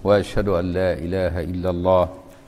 واشهد ان لا اله الا الله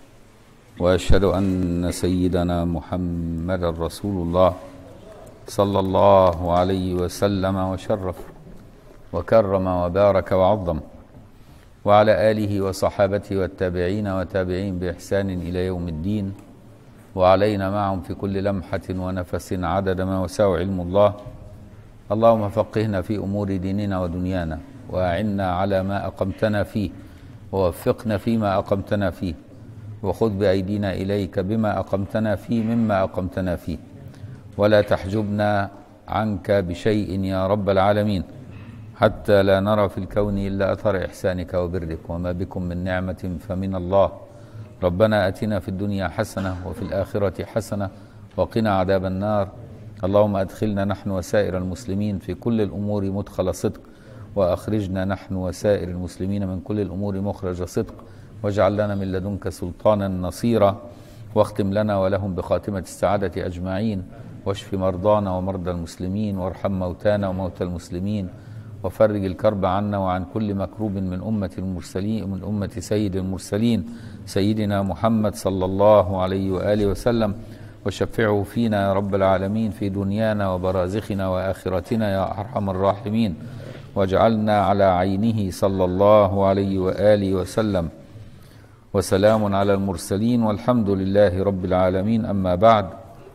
واشهد ان سيدنا محمدا رسول الله صلى الله عليه وسلم وشرف وكرم وبارك وعظم وعلى اله وصحابته والتابعين وتابعين باحسان الى يوم الدين وعلينا معهم في كل لمحه ونفس عدد ما وسع علم الله اللهم فقهنا في امور ديننا ودنيانا واعنا على ما اقمتنا فيه ووفقنا فيما اقمتنا فيه وخذ بايدينا اليك بما اقمتنا فيه مما اقمتنا فيه ولا تحجبنا عنك بشيء يا رب العالمين حتى لا نرى في الكون الا اثر احسانك وبرك وما بكم من نعمه فمن الله ربنا اتنا في الدنيا حسنه وفي الاخره حسنه وقنا عذاب النار اللهم ادخلنا نحن وسائر المسلمين في كل الامور مدخل صدق واخرجنا نحن وسائر المسلمين من كل الامور مخرج صدق واجعل لنا من لدنك سلطانا نصيرا واختم لنا ولهم بخاتمه السعاده اجمعين واشف مرضانا ومرضى المسلمين وارحم موتانا وموتى المسلمين وفرج الكرب عنا وعن كل مكروب من أمة المرسلين من أمة سيد المرسلين سيدنا محمد صلى الله عليه وآله وسلم وشفعه فينا يا رب العالمين في دنيانا وبرازخنا وآخرتنا يا أرحم الراحمين واجعلنا على عينه صلى الله عليه وآله وسلم وسلام على المرسلين والحمد لله رب العالمين أما بعد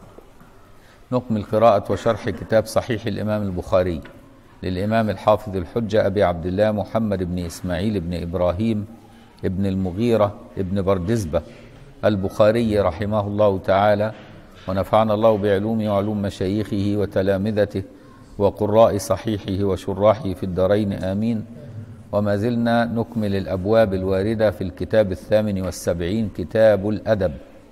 نكمل قراءة وشرح كتاب صحيح الإمام البخاري للإمام الحافظ الحجة أبي عبد الله محمد بن إسماعيل بن إبراهيم ابن المغيرة ابن بردزبة البخاري رحمه الله تعالى ونفعنا الله بعلومه وعلوم مشايخه وتلامذته وقراء صحيحه وشراحه في الدارين آمين وما زلنا نكمل الأبواب الواردة في الكتاب الثامن والسبعين كتاب الأدب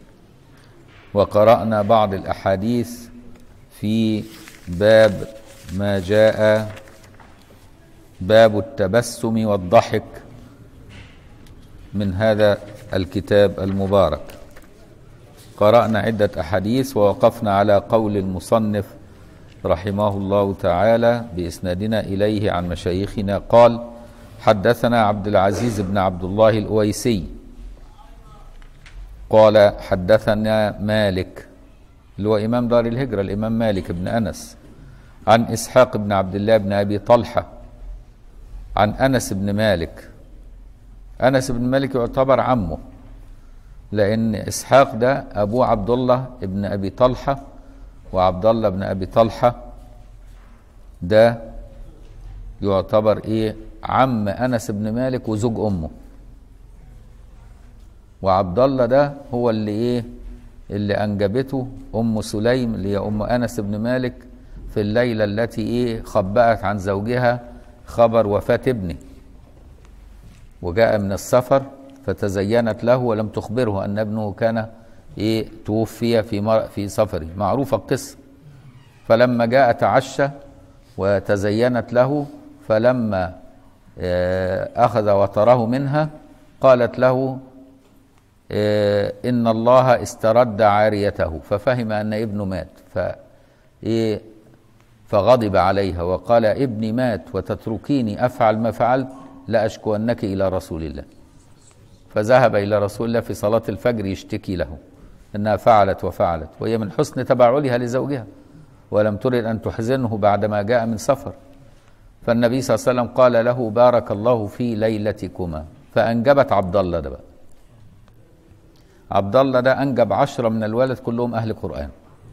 وقرأنا بعض الأحاديث في باب ما جاء باب التبسم والضحك من هذا الكتاب المبارك قرأنا عدة أحاديث ووقفنا على قول المصنف رحمه الله تعالى بإسنادنا إليه عن مشايخنا قال حدثنا عبد العزيز بن عبد الله الأويسي قال حدثنا مالك اللي هو إمام دار الهجرة الإمام مالك بن أنس عن اسحاق بن عبد الله بن ابي طلحه عن انس بن مالك انس بن مالك يعتبر عمه لان اسحاق ده ابوه عبد الله بن ابي طلحه وعبد الله بن ابي طلحه ده يعتبر ايه عم انس بن مالك وزوج امه وعبد الله ده هو اللي ايه اللي انجبته ام سليم اللي هي ام انس بن مالك في الليلة التي إيه خبأت عن زوجها خبر وفاة ابنه وجاء من السفر فتزينت له ولم تخبره أن ابنه كان إيه توفي في مر في سفره معروفة القصة فلما جاء تعشى وتزينت له فلما أخذ وطره منها قالت له إن الله استرد عاريته ففهم أن ابنه مات ف إيه فغضب عليها وقال ابني مات وتتركيني افعل ما فعلت لاشكونك الى رسول الله فذهب الى رسول الله في صلاه الفجر يشتكي له انها فعلت وفعلت وهي من حسن تبعلها لزوجها ولم ترد ان تحزنه بعدما جاء من سفر فالنبي صلى الله عليه وسلم قال له بارك الله في ليلتكما فانجبت عبد الله ده بقى عبد الله ده انجب عشرة من الولد كلهم اهل قران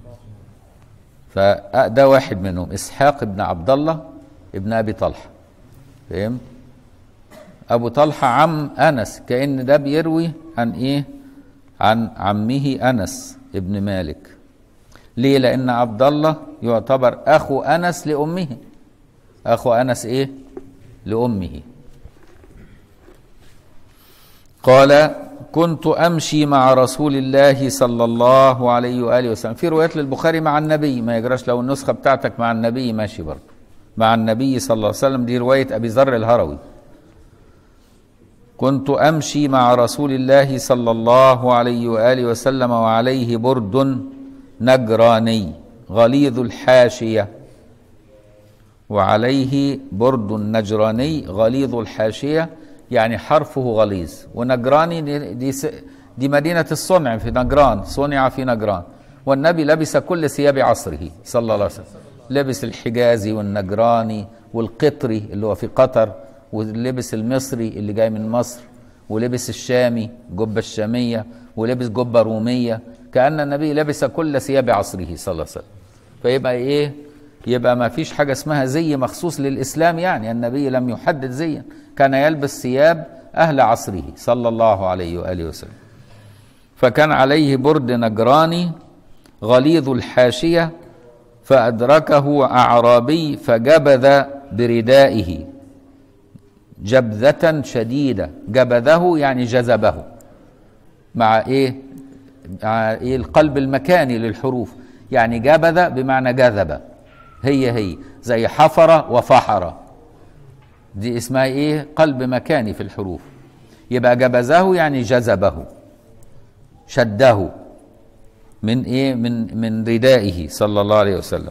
فده واحد منهم اسحاق بن عبد الله ابن ابي طلحه فهم ابو طلحه عم انس كان ده بيروي عن ايه عن عمه انس ابن مالك ليه لان عبد الله يعتبر اخو انس لامه اخو انس ايه لامه قال كنت امشي مع رسول الله صلى الله عليه واله وسلم في روايات للبخاري مع النبي ما يجراش لو النسخه بتاعتك مع النبي ماشي برضه مع النبي صلى الله عليه وسلم دي روايه ابي ذر الهروي كنت امشي مع رسول الله صلى الله عليه واله وسلم وعليه برد نجراني غليظ الحاشيه وعليه برد نجراني غليظ الحاشيه يعني حرفه غليظ ونجراني دي, دي, س- دي مدينة الصنع في نجران صنع في نجران والنبي لبس كل ثياب عصره صلى الله عليه وسلم لبس الحجازي والنجراني والقطري اللي هو في قطر ولبس المصري اللي جاي من مصر ولبس الشامي جبة الشامية ولبس جبة رومية كأن النبي لبس كل ثياب عصره صلى الله عليه وسلم فيبقى ايه يبقى ما فيش حاجة اسمها زي مخصوص للإسلام يعني النبي لم يحدد زيا كان يلبس ثياب أهل عصره صلى الله عليه وآله وسلم فكان عليه برد نجراني غليظ الحاشية فأدركه أعرابي فجبذ بردائه جبذة شديدة جبذه يعني جذبه مع ايه مع ايه القلب المكاني للحروف يعني جبذ بمعنى جذب هي هي زي حفر وفحر دي اسمها ايه قلب مكاني في الحروف يبقى جبذه يعني جذبه شده من ايه من من ردائه صلى الله عليه وسلم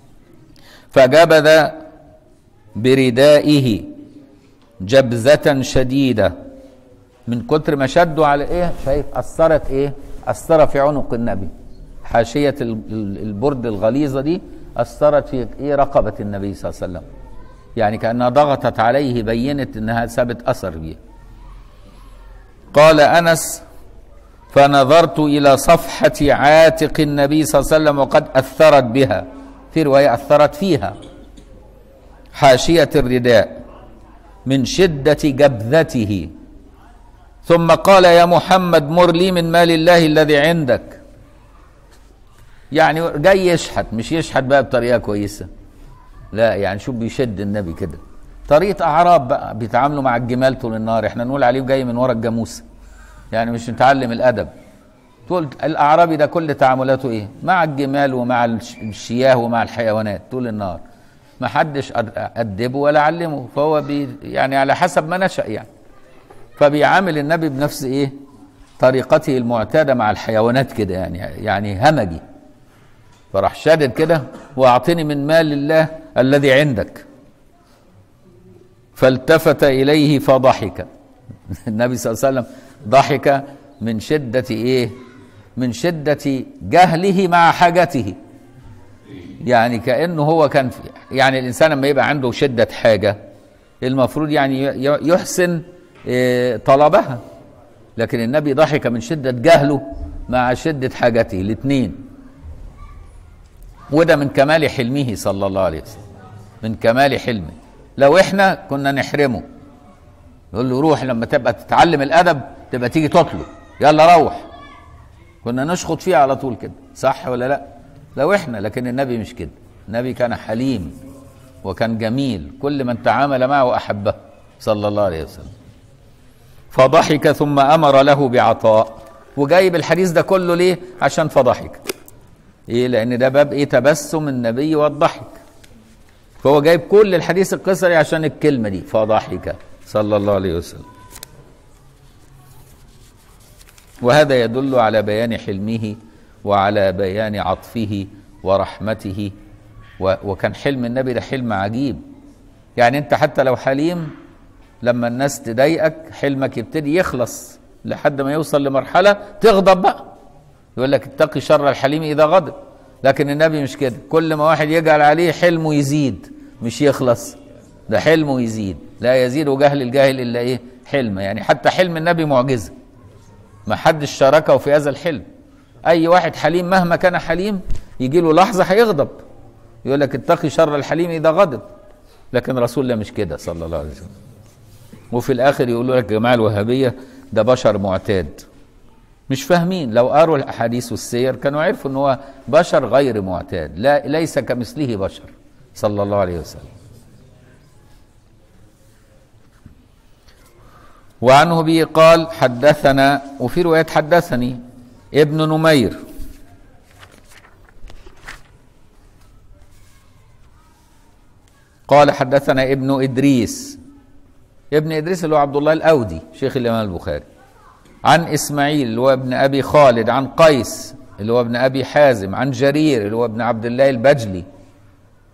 فجبذ بردائه جبذة شديدة من كتر ما شدوا على ايه شايف اثرت ايه اثر في عنق النبي حاشية ال- ال- البرد الغليظة دي اثرت في ايه رقبة النبي صلى الله عليه وسلم يعني كأنها ضغطت عليه بينت انها سابت اثر بيه قال انس فنظرت الى صفحة عاتق النبي صلى الله عليه وسلم وقد اثرت بها في رواية اثرت فيها حاشية الرداء من شدة جبذته ثم قال يا محمد مر لي من مال الله الذي عندك يعني جاي يشحت مش يشحت بقى بطريقة كويسة لا يعني شوف بيشد النبي كده طريقة أعراب بقى بيتعاملوا مع الجمال طول النهار احنا نقول عليه جاي من ورا الجاموسة يعني مش متعلم الأدب طول الأعرابي ده كل تعاملاته إيه مع الجمال ومع الش- الشياه ومع الحيوانات طول النهار ما حدش أد- أدبه ولا علمه فهو بي يعني على حسب ما نشأ يعني فبيعامل النبي بنفس ايه طريقته المعتاده مع الحيوانات كده يعني يعني همجي فراح شادد كده واعطني من مال الله الذي عندك فالتفت اليه فضحك النبي صلى الله عليه وسلم ضحك من شده ايه من شده جهله مع حاجته يعني كانه هو كان في يعني الانسان لما يبقى عنده شده حاجه المفروض يعني ي- يحسن إيه، طلبها لكن النبي ضحك من شده جهله مع شده حاجته الاثنين وده من كمال حلمه صلى الله عليه وسلم من كمال حلمه لو احنا كنا نحرمه يقول له روح لما تبقى تتعلم الادب تبقى تيجي تطلب يلا روح كنا نشخط فيه على طول كده صح ولا لا لو احنا لكن النبي مش كده النبي كان حليم وكان جميل كل من تعامل معه احبه صلى الله عليه وسلم فضحك ثم امر له بعطاء وجايب الحديث ده كله ليه عشان فضحك ايه لان ده باب ايه تبسم النبي والضحك فهو جايب كل الحديث القصري عشان الكلمه دي فضحك صلى الله عليه وسلم وهذا يدل على بيان حلمه وعلى بيان عطفه ورحمته و- وكان حلم النبي ده حلم عجيب يعني انت حتى لو حليم لما الناس تضايقك حلمك يبتدي يخلص لحد ما يوصل لمرحله تغضب بقى يقول لك اتقي شر الحليم اذا غضب لكن النبي مش كده كل ما واحد يجعل عليه حلمه يزيد مش يخلص ده حلمه يزيد لا يزيد جهل الجاهل الا ايه حلم يعني حتى حلم النبي معجزه ما حدش شاركه في هذا الحلم اي واحد حليم مهما كان حليم يجي له لحظه هيغضب يقول لك اتقي شر الحليم اذا غضب لكن رسول الله مش كده صلى الله عليه وسلم وفي الاخر يقولوا لك جماعه الوهابيه ده بشر معتاد مش فاهمين لو قروا الاحاديث والسير كانوا عرفوا ان هو بشر غير معتاد لا ليس كمثله بشر صلى الله عليه وسلم وعنه به قال حدثنا وفي رواية حدثني ابن نمير قال حدثنا ابن إدريس ابن إدريس اللي هو عبد الله الأودي شيخ الإمام البخاري عن إسماعيل اللي هو ابن أبي خالد عن قيس اللي هو ابن أبي حازم عن جرير اللي هو ابن عبد الله البجلي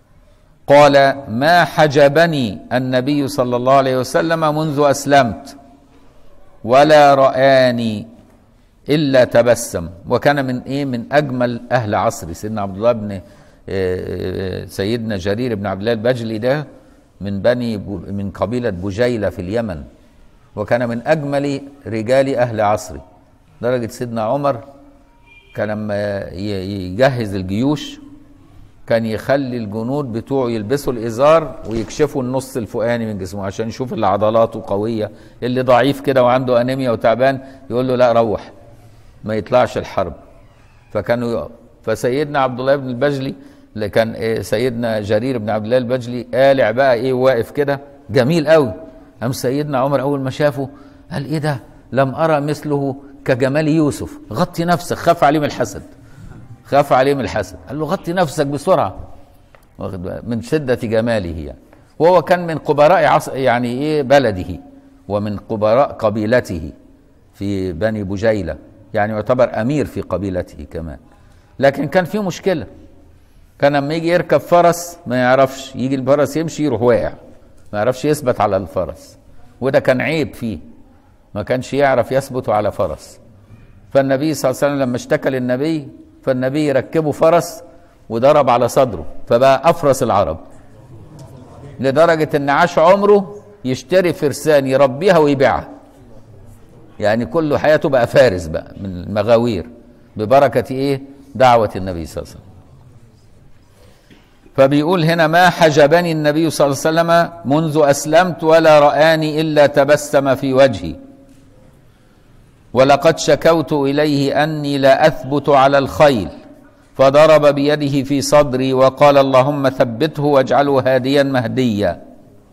قال ما حجبني النبي صلى الله عليه وسلم منذ أسلمت ولا رآني إلا تبسم وكان من إيه من أجمل أهل عصري سيدنا عبد الله بن سيدنا جرير بن عبد الله البجلي ده من بني من قبيلة بجيلة في اليمن وكان من أجمل رجال أهل عصري درجة سيدنا عمر كان لما يجهز الجيوش كان يخلي الجنود بتوعه يلبسوا الازار ويكشفوا النص الفوقاني من جسمه عشان يشوف اللي عضلاته قويه اللي ضعيف كده وعنده انيميا وتعبان يقول له لا روح ما يطلعش الحرب فكانوا فسيدنا عبد الله بن البجلي اللي كان إيه سيدنا جرير بن عبد الله البجلي قالع بقى ايه واقف كده جميل قوي قام سيدنا عمر اول ما شافه قال ايه ده لم ارى مثله كجمال يوسف غطي نفسك خاف عليه من الحسد خاف عليه من الحسد قال له غطي نفسك بسرعه واخد من شده جماله يعني وهو كان من قبراء عص... يعني ايه بلده ومن قبراء قبيلته في بني بجيله يعني يعتبر امير في قبيلته كمان لكن كان في مشكله كان لما يجي يركب فرس ما يعرفش يجي الفرس يمشي يروح واقع ما يعرفش يثبت على الفرس وده كان عيب فيه ما كانش يعرف يثبت على فرس فالنبي صلى الله عليه وسلم لما اشتكى للنبي فالنبي ركبه فرس وضرب على صدره فبقى افرس العرب لدرجه ان عاش عمره يشتري فرسان يربيها ويبيعها يعني كل حياته بقى فارس بقى من المغاوير ببركه ايه دعوه النبي صلى الله عليه وسلم فبيقول هنا ما حجبني النبي صلى الله عليه وسلم منذ اسلمت ولا رآني الا تبسم في وجهي ولقد شكوت اليه اني لا اثبت على الخيل فضرب بيده في صدري وقال اللهم ثبته واجعله هاديا مهديا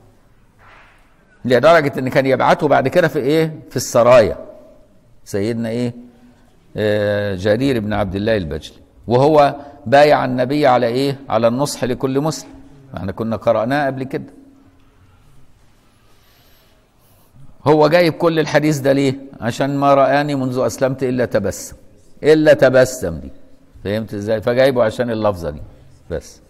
لدرجه ان كان يبعته بعد كده في ايه في السرايا سيدنا ايه آه جرير بن عبد الله البجلي وهو بايع النبي على ايه على النصح لكل مسلم احنا كنا قرأناه قبل كده هو جايب كل الحديث ده ليه عشان ما رآني منذ أسلمت إلا تبسم إلا تبسم دي فهمت ازاي فجايبه عشان اللفظة دي بس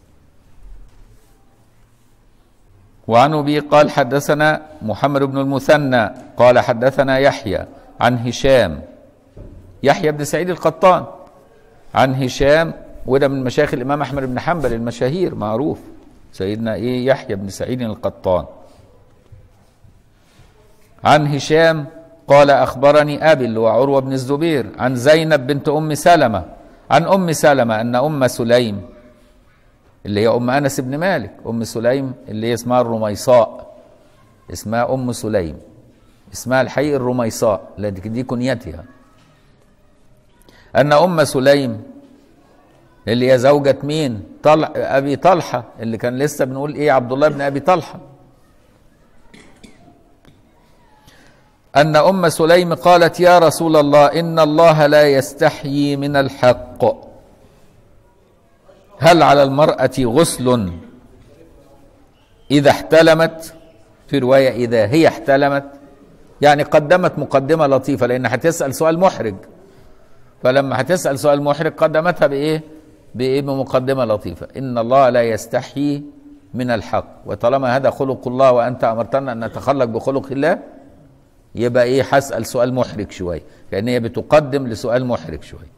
وعن أبي قال حدثنا محمد بن المثنى قال حدثنا يحيى عن هشام يحيى بن سعيد القطان عن هشام وده من مشايخ الإمام أحمد بن حنبل المشاهير معروف سيدنا إيه يحيى بن سعيد القطان عن هشام قال أخبرني أبي اللي هو عروة بن الزبير عن زينب بنت أم سلمة عن أم سلمة أن أم سليم اللي هي أم أنس بن مالك أم سليم اللي هي اسمها الرميصاء اسمها أم سليم اسمها الحقيقي الرميصاء لكن دي كنيتها أن أم سليم اللي هي زوجة مين؟ طلع أبي طلحة اللي كان لسه بنقول إيه عبد الله بن أبي طلحة أن أم سليم قالت يا رسول الله إن الله لا يستحيي من الحق هل على المرأة غسل إذا احتلمت في رواية إذا هي احتلمت يعني قدمت مقدمة لطيفة لأن هتسأل سؤال محرج فلما هتسأل سؤال محرج قدمتها بإيه؟ بإيه؟ بمقدمة لطيفة إن الله لا يستحيي من الحق وطالما هذا خلق الله وأنت أمرتنا أن نتخلق بخلق الله يبقى ايه هسأل سؤال محرج شويه لان هي بتقدم لسؤال محرج شويه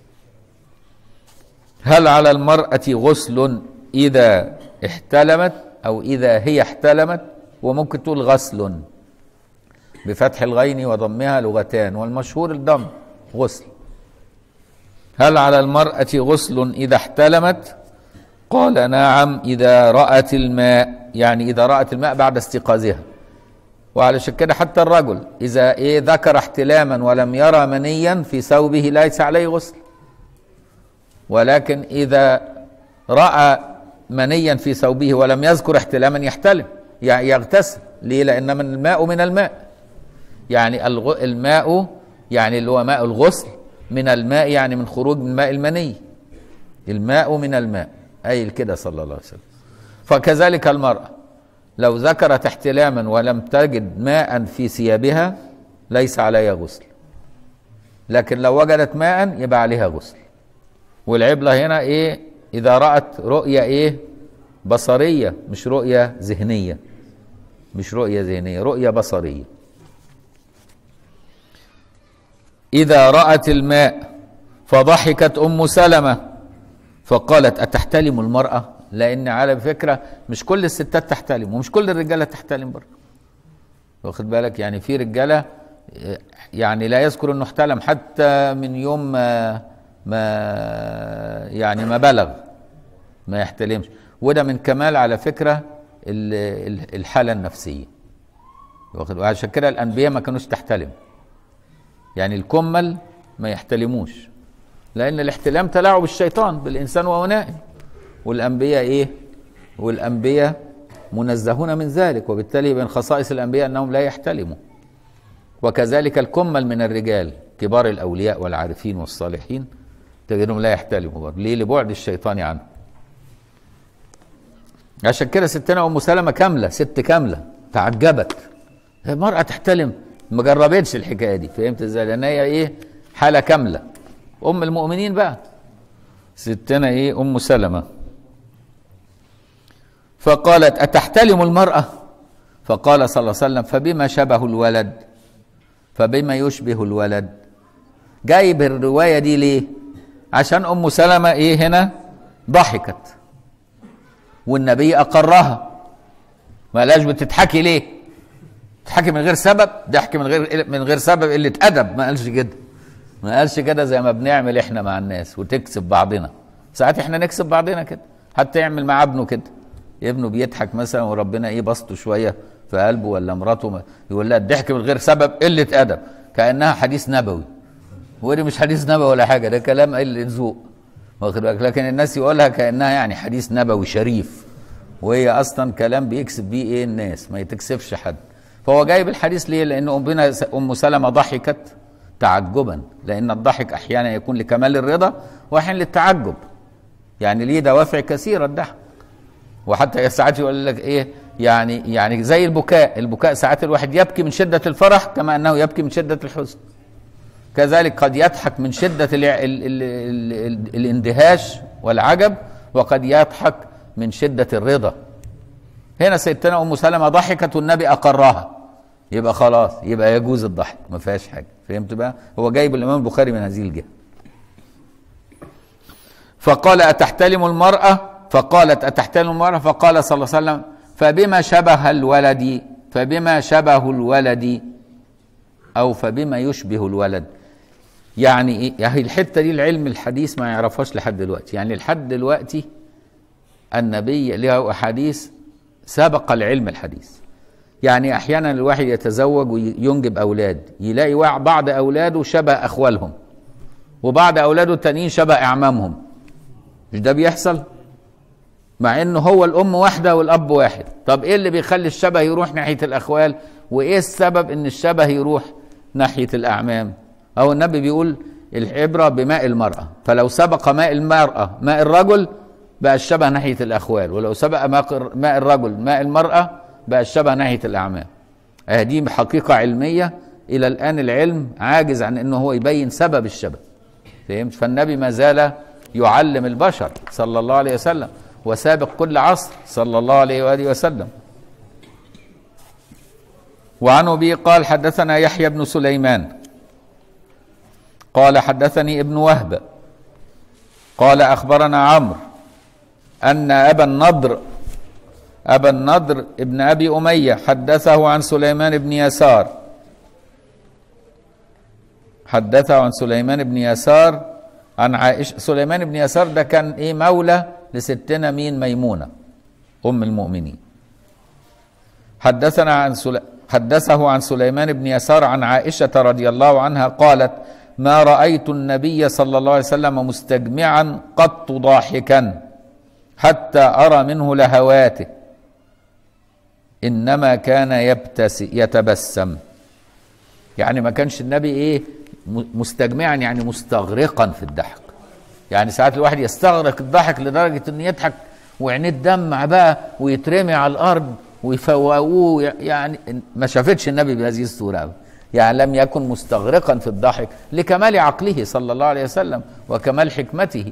هل على المرأة غسل إذا احتلمت أو إذا هي احتلمت وممكن تقول غسل بفتح الغين وضمها لغتان والمشهور الضم غسل هل على المرأة غسل إذا احتلمت قال نعم إذا رأت الماء يعني إذا رأت الماء بعد استيقاظها وعلشان كده حتى الرجل إذا إيه ذكر احتلاما ولم يرى منيا في ثوبه ليس عليه غسل ولكن إذا رأى منيا في ثوبه ولم يذكر احتلاما يحتلم يعني يغتسل ليه لأن من الماء من الماء يعني الغ... الماء يعني اللي هو ماء الغسل من الماء يعني من خروج من ماء المني الماء من الماء أي كده صلى الله عليه وسلم فكذلك المرأة لو ذكرت احتلاما ولم تجد ماء في ثيابها ليس عليها غسل لكن لو وجدت ماء يبقى عليها غسل والعبلة هنا ايه اذا رأت رؤية ايه بصرية مش رؤية ذهنية مش رؤية ذهنية رؤية بصرية إذا رأت الماء فضحكت أم سلمة فقالت أتحتلم المرأة لأن على فكرة مش كل الستات تحتلم ومش كل الرجالة تحتلم برضه واخد بالك يعني في رجالة يعني لا يذكر انه احتلم حتى من يوم ما, ما يعني ما بلغ ما يحتلمش وده من كمال على فكرة الحالة النفسية واخد وعشان كده الأنبياء ما كانوش تحتلم يعني الكمل ما يحتلموش لأن الاحتلام تلاعب الشيطان بالإنسان وهو نائم والأنبياء إيه؟ والأنبياء منزهون من ذلك وبالتالي من خصائص الأنبياء أنهم لا يحتلموا وكذلك الكمل من الرجال كبار الأولياء والعارفين والصالحين تجدهم لا يحتلموا برضه ليه؟ لبعد الشيطان عنه عشان كده ستنا ام سلمه كامله ست كامله تعجبت المراه تحتلم ما جربتش الحكايه دي فهمت ازاي لان هي ايه حاله كامله ام المؤمنين بقى ستنا ايه ام سلمه فقالت اتحتلم المراه فقال صلى الله عليه وسلم فبما شبه الولد فبما يشبه الولد جايب الروايه دي ليه عشان ام سلمه ايه هنا ضحكت والنبي اقرها ما قالهاش بتضحكي ليه تضحكي من غير سبب ضحك من غير من غير سبب قله ادب ما قالش كده ما قالش كده زي ما بنعمل احنا مع الناس وتكسب بعضنا ساعات احنا نكسب بعضنا كده حتى يعمل مع ابنه كده ابنه بيضحك مثلا وربنا ايه بسطه شويه في قلبه ولا مراته يقول لها الضحك من غير سبب قله ادب كانها حديث نبوي ودي مش حديث نبوي ولا حاجه ده كلام قله ذوق واخد بالك لكن الناس يقولها كانها يعني حديث نبوي شريف وهي اصلا كلام بيكسب بيه ايه الناس ما يتكسبش حد فهو جايب الحديث ليه لان امنا ام سلمه ضحكت تعجبا لان الضحك احيانا يكون لكمال الرضا واحيانا للتعجب يعني ليه دوافع كثيره الضحك وحتى ساعات يقول لك ايه يعني يعني زي البكاء البكاء ساعات الواحد يبكي من شده الفرح كما انه يبكي من شده الحزن كذلك قد يضحك من شده ال ال ال ال ال الاندهاش والعجب وقد يضحك من شده الرضا هنا سيدتنا ام سلمه ضحكت والنبي اقرها يبقى خلاص يبقى يجوز الضحك ما فيهاش حاجه فهمت بقى هو جايب الامام البخاري من هذه الجهه فقال اتحتلم المراه فقالت اتحتلم المراه فقال صلى الله عليه وسلم فبما شبه الولد فبما شبه الولد او فبما يشبه الولد يعني ايه يعني الحته دي العلم الحديث ما يعرفهاش لحد دلوقتي يعني لحد دلوقتي النبي له احاديث سبق العلم الحديث يعني احيانا الواحد يتزوج وينجب اولاد يلاقي بعض اولاده شبه اخوالهم وبعض اولاده التانيين شبه اعمامهم مش ده بيحصل مع انه هو الام واحده والاب واحد طب ايه اللي بيخلي الشبه يروح ناحيه الاخوال وايه السبب ان الشبه يروح ناحيه الاعمام او النبي بيقول العبره بماء المراه فلو سبق ماء المراه ماء الرجل بقى الشبه ناحيه الاخوال ولو سبق ماء الرجل ماء المراه بقى الشبه ناحيه الاعمام دي حقيقه علميه الى الان العلم عاجز عن انه هو يبين سبب الشبه فهمت فالنبي ما زال يعلم البشر صلى الله عليه وسلم وسابق كل عصر صلى الله عليه واله وسلم وعن ابي قال حدثنا يحيى بن سليمان قال حدثني ابن وهب قال اخبرنا عمرو ان ابا النضر ابا النضر ابن ابي اميه حدثه عن سليمان بن يسار حدثه عن سليمان بن يسار عن عائشه سليمان بن يسار ده كان ايه مولى لستنا مين ميمونه ام المؤمنين حدثنا عن سل... حدثه عن سليمان بن يسار عن عائشه رضي الله عنها قالت ما رايت النبي صلى الله عليه وسلم مستجمعا قط ضاحكا حتى ارى منه لهواته انما كان يبتس يتبسم يعني ما كانش النبي ايه مستجمعا يعني مستغرقا في الضحك يعني ساعات الواحد يستغرق الضحك لدرجه انه يضحك وعينيه تدمع بقى ويترمي على الارض ويفوقوه يعني ما شافتش النبي بهذه الصوره يعني لم يكن مستغرقا في الضحك لكمال عقله صلى الله عليه وسلم وكمال حكمته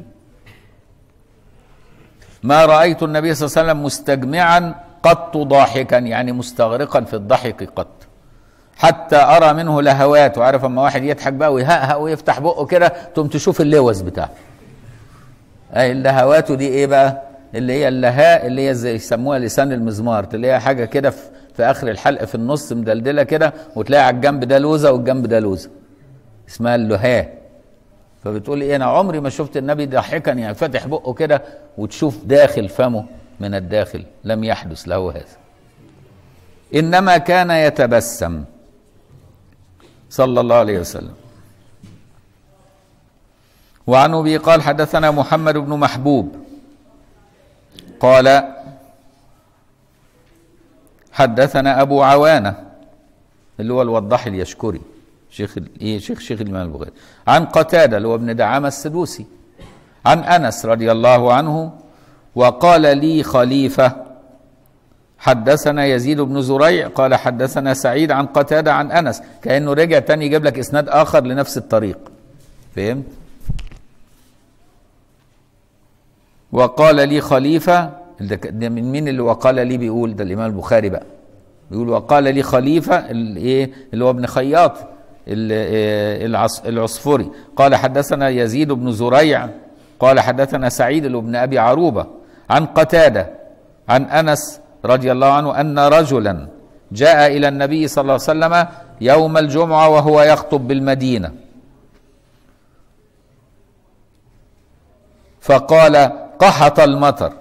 ما رايت النبي صلى الله عليه وسلم مستجمعا قط ضاحكا يعني مستغرقا في الضحك قط حتى ارى منه لهوات وعارف اما واحد يضحك بقى ويهقهق ويفتح بقه كده تقوم تشوف اللوز بتاعه اي اللهوات دي ايه بقى اللي هي اللهاء اللي هي زي يسموها لسان المزمار تلاقيها حاجه كده في, في اخر الحلق في النص مدلدله كده وتلاقي على الجنب ده لوزه والجنب ده لوزه اسمها اللهاء فبتقول ايه انا عمري ما شفت النبي ضاحكا يعني فاتح بقه كده وتشوف داخل فمه من الداخل لم يحدث له هذا انما كان يتبسم صلى الله عليه وسلم وعن ابي قال حدثنا محمد بن محبوب قال حدثنا ابو عوانه اللي هو الوضاح اليشكري شيخ ايه شيخ شيخ الامام البخاري عن قتاده اللي هو ابن دعامه السدوسي عن انس رضي الله عنه وقال لي خليفه حدثنا يزيد بن زريع قال حدثنا سعيد عن قتاده عن انس كانه رجع تاني يجيب لك اسناد اخر لنفس الطريق فهمت وقال لي خليفه ده من مين اللي وقال لي بيقول ده الامام البخاري بقى بيقول وقال لي خليفه الايه اللي هو ابن خياط العصفري قال حدثنا يزيد بن زريع قال حدثنا سعيد بن ابي عروبه عن قتاده عن انس رضي الله عنه ان رجلا جاء الى النبي صلى الله عليه وسلم يوم الجمعه وهو يخطب بالمدينه فقال قحط المطر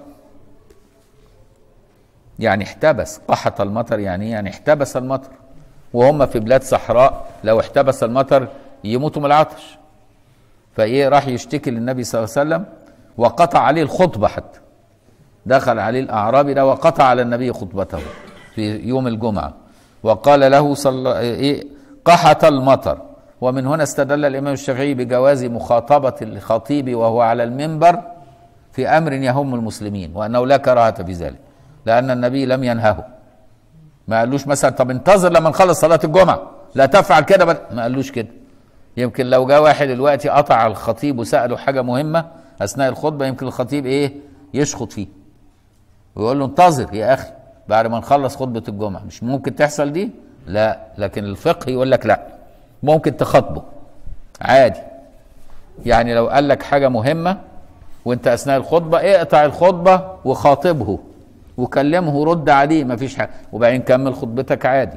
يعني احتبس قحط المطر يعني يعني احتبس المطر وهم في بلاد صحراء لو احتبس المطر يموتوا من العطش فايه راح يشتكي للنبي صلى الله عليه وسلم وقطع عليه الخطبه حتى دخل عليه الاعرابي ده وقطع على النبي خطبته في يوم الجمعه وقال له صلى ايه قحط المطر ومن هنا استدل الامام الشافعي بجواز مخاطبه الخطيب وهو على المنبر في امر يهم المسلمين وانه لا كراهه في ذلك لان النبي لم ينهه ما قالوش مثلا طب انتظر لما نخلص صلاه الجمعه لا تفعل كده ما قالوش كده يمكن لو جاء واحد دلوقتي قطع الخطيب وساله حاجه مهمه اثناء الخطبه يمكن الخطيب ايه يشخط فيه ويقول له انتظر يا اخي بعد ما نخلص خطبه الجمعه مش ممكن تحصل دي لا لكن الفقه يقول لك لا ممكن تخاطبه عادي يعني لو قال لك حاجه مهمه وانت اثناء الخطبه اقطع الخطبه وخاطبه وكلمه ورد عليه ما فيش حاجه وبعدين كمل خطبتك عادي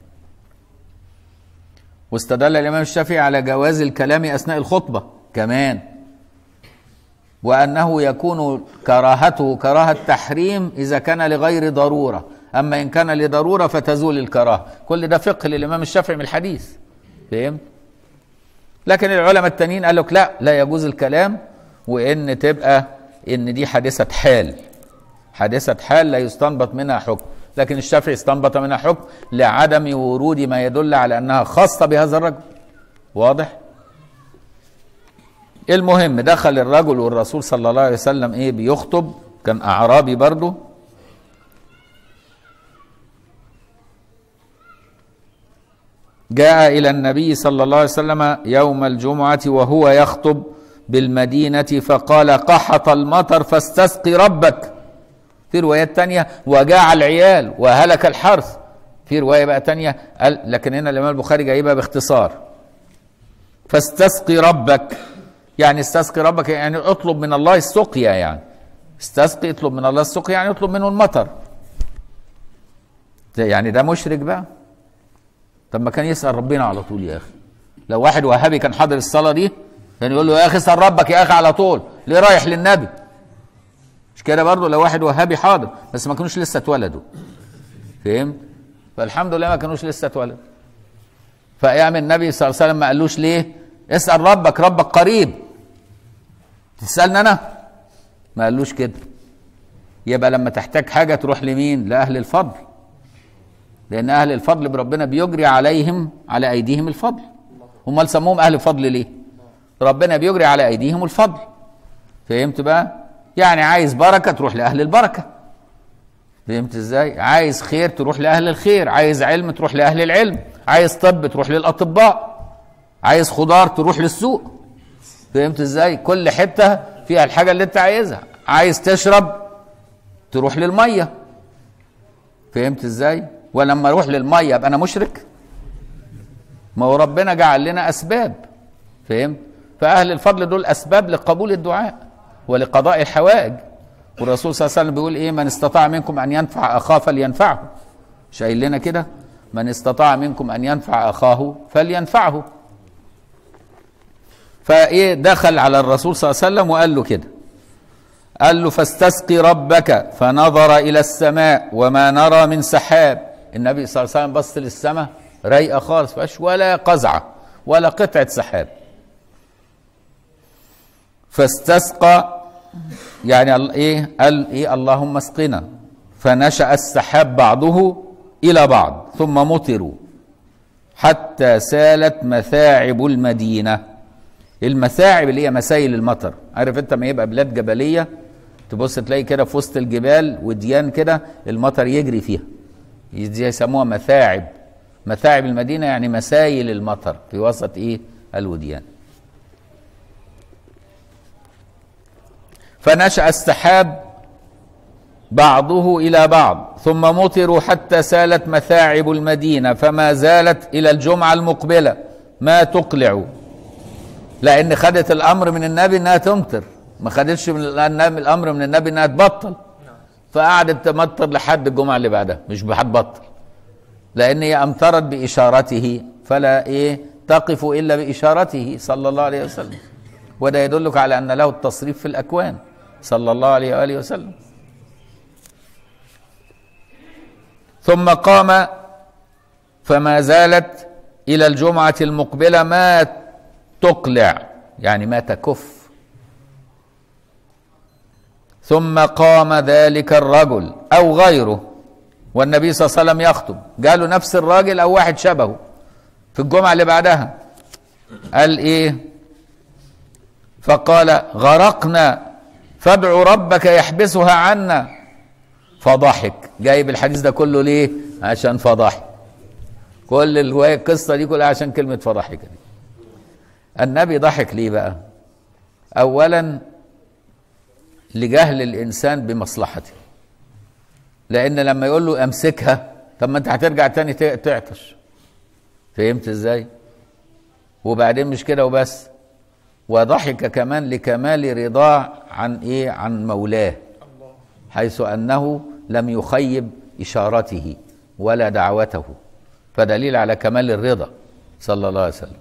واستدل الامام الشافعي على جواز الكلام اثناء الخطبه كمان وانه يكون كراهته كراهه تحريم اذا كان لغير ضروره اما ان كان لضروره فتزول الكراهه كل ده فقه للامام الشافعي من الحديث فهمت لكن العلماء التانيين قال لك لا لا يجوز الكلام وان تبقى ان دي حادثه حال حادثه حال لا يستنبط منها حكم لكن الشافعي استنبط منها حكم لعدم ورود ما يدل على انها خاصه بهذا الرجل واضح المهم دخل الرجل والرسول صلى الله عليه وسلم ايه بيخطب كان اعرابي برضه جاء الى النبي صلى الله عليه وسلم يوم الجمعه وهو يخطب بالمدينه فقال قحط المطر فاستسقي ربك في روايات تانية وجاع العيال وهلك الحرث في رواية بقى تانية قال لكن هنا الإمام البخاري جايبها باختصار فاستسقي ربك يعني استسقي ربك يعني اطلب من الله السقيا يعني استسقي اطلب من الله السقيا يعني اطلب منه المطر ده يعني ده مشرك بقى طب ما كان يسأل ربنا على طول يا أخي لو واحد وهابي كان حاضر الصلاة دي كان يقول له يا أخي اسأل ربك يا أخي على طول ليه رايح للنبي مش كده برضه لو واحد وهابي حاضر بس ما كانوش لسه اتولدوا فهمت فالحمد لله ما كانوش لسه اتولدوا فايام النبي صلى الله عليه وسلم ما قالوش ليه اسال ربك ربك قريب تسالني انا ما قالوش كده يبقى لما تحتاج حاجه تروح لمين لاهل الفضل لان اهل الفضل بربنا بيجري عليهم على ايديهم الفضل هم سموهم اهل فضل ليه ربنا بيجري على ايديهم الفضل فهمت بقى يعني عايز بركه تروح لاهل البركه فهمت ازاي عايز خير تروح لاهل الخير عايز علم تروح لاهل العلم عايز طب تروح للاطباء عايز خضار تروح للسوق فهمت ازاي كل حته فيها الحاجه اللي انت عايزها عايز تشرب تروح للميه فهمت ازاي ولما اروح للميه ابقى انا مشرك ما هو ربنا جعل لنا اسباب فهمت فاهل الفضل دول اسباب لقبول الدعاء ولقضاء الحوائج والرسول صلى الله عليه وسلم بيقول ايه من استطاع منكم ان ينفع اخاه فلينفعه مش قايل لنا كده من استطاع منكم ان ينفع اخاه فلينفعه فايه دخل على الرسول صلى الله عليه وسلم وقال له كده قال له فاستسقي ربك فنظر الى السماء وما نرى من سحاب النبي صلى الله عليه وسلم بص للسماء رايقه خالص فيهاش ولا قزعه ولا قطعه سحاب فاستسقى يعني ال- ايه قال ايه اللهم اسقنا فنشا السحاب بعضه الى بعض ثم مطروا حتى سالت مثاعب المدينه المثاعب اللي هي مسايل المطر عارف انت ما يبقى بلاد جبليه تبص تلاقي كده في وسط الجبال وديان كده المطر يجري فيها دي يسموها مثاعب مثاعب المدينه يعني مسايل المطر في وسط ايه الوديان فنشأ السحاب بعضه إلى بعض ثم مطروا حتى سالت مثاعب المدينة فما زالت إلى الجمعة المقبلة ما تقلع لأن خدت الأمر من النبي إنها تمطر ما خدتش من النبي- الأمر من النبي إنها تبطل فقعدت تمطر لحد الجمعة اللي بعدها مش هتبطل لأن هي أمطرت بإشارته فلا إيه تقف إلا بإشارته صلى الله عليه وسلم وده يدلك على أن له التصريف في الأكوان صلى الله عليه وآله وسلم ثم قام فما زالت إلى الجمعة المقبلة ما تقلع يعني ما تكف ثم قام ذلك الرجل أو غيره والنبي صلى الله عليه وسلم يخطب قالوا نفس الراجل أو واحد شبهه في الجمعة اللي بعدها قال إيه فقال غرقنا فادعوا ربك يحبسها عنا فضحك جايب الحديث ده كله ليه عشان فضحك كل الرواية القصة دي كلها عشان كلمة فضحك دي النبي ضحك ليه بقى أولا لجهل الإنسان بمصلحته لأن لما يقول له أمسكها طب ما أنت هترجع تاني ت- تعطش فهمت إزاي وبعدين مش كده وبس وضحك كمان لكمال رضاه عن ايه عن مولاه حيث انه لم يخيب اشارته ولا دعوته فدليل على كمال الرضا صلى الله عليه وسلم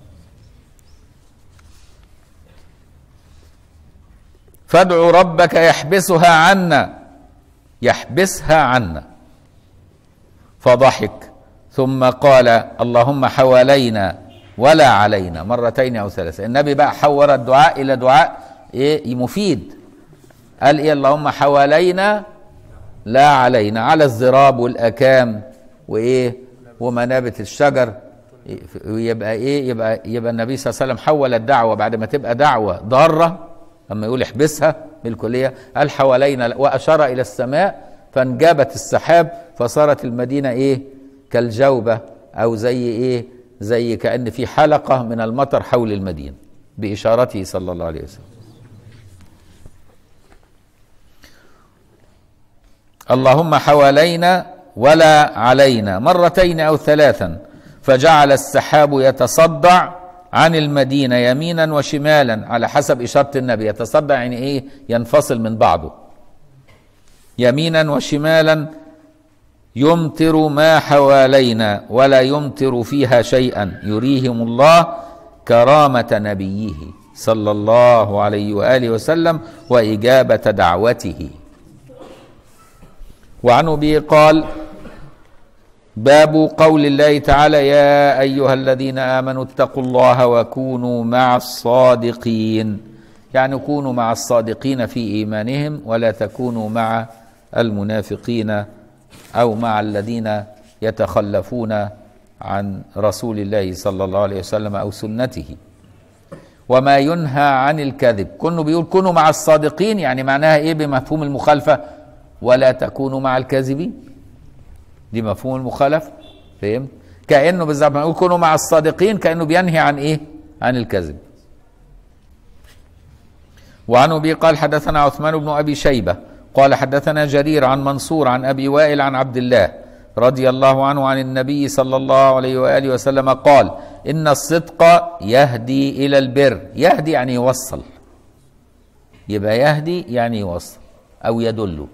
فادعوا ربك يحبسها عنا يحبسها عنا فضحك ثم قال اللهم حوالينا ولا علينا مرتين او ثلاثه النبي بقى حور الدعاء الى دعاء ايه مفيد قال ايه اللهم حوالينا لا علينا على الزراب والاكام وايه ومنابت الشجر يبقى ايه يبقى يبقى النبي صلى الله عليه وسلم حول الدعوه بعد ما تبقى دعوه ضاره لما يقول احبسها بالكليه قال حوالينا واشار الى السماء فانجابت السحاب فصارت المدينه ايه كالجوبه او زي ايه زي كان في حلقه من المطر حول المدينه باشارته صلى الله عليه وسلم اللهم حوالينا ولا علينا مرتين او ثلاثا فجعل السحاب يتصدع عن المدينه يمينا وشمالا على حسب اشاره النبي يتصدع يعني ايه ينفصل من بعضه يمينا وشمالا يمطر ما حوالينا ولا يمطر فيها شيئا يريهم الله كرامه نبيه صلى الله عليه واله وسلم واجابه دعوته وعن ابي قال باب قول الله تعالى يا ايها الذين امنوا اتقوا الله وكونوا مع الصادقين يعني كونوا مع الصادقين في ايمانهم ولا تكونوا مع المنافقين او مع الذين يتخلفون عن رسول الله صلى الله عليه وسلم او سنته وما ينهى عن الكذب كونه بيقول كونوا مع الصادقين يعني معناها ايه بمفهوم المخالفه ولا تكونوا مع الكاذبين دي مفهوم المخالفه فهمت كانه بالظبط ما يقول كونوا مع الصادقين كانه بينهي عن ايه عن الكذب وعن ابي قال حدثنا عثمان بن ابي شيبه قال حدثنا جرير عن منصور عن ابي وائل عن عبد الله رضي الله عنه عن النبي صلى الله عليه واله وسلم قال إن الصدق يهدي إلى البر يهدي يعني يوصل يبقى يهدي يعني يوصل أو يدل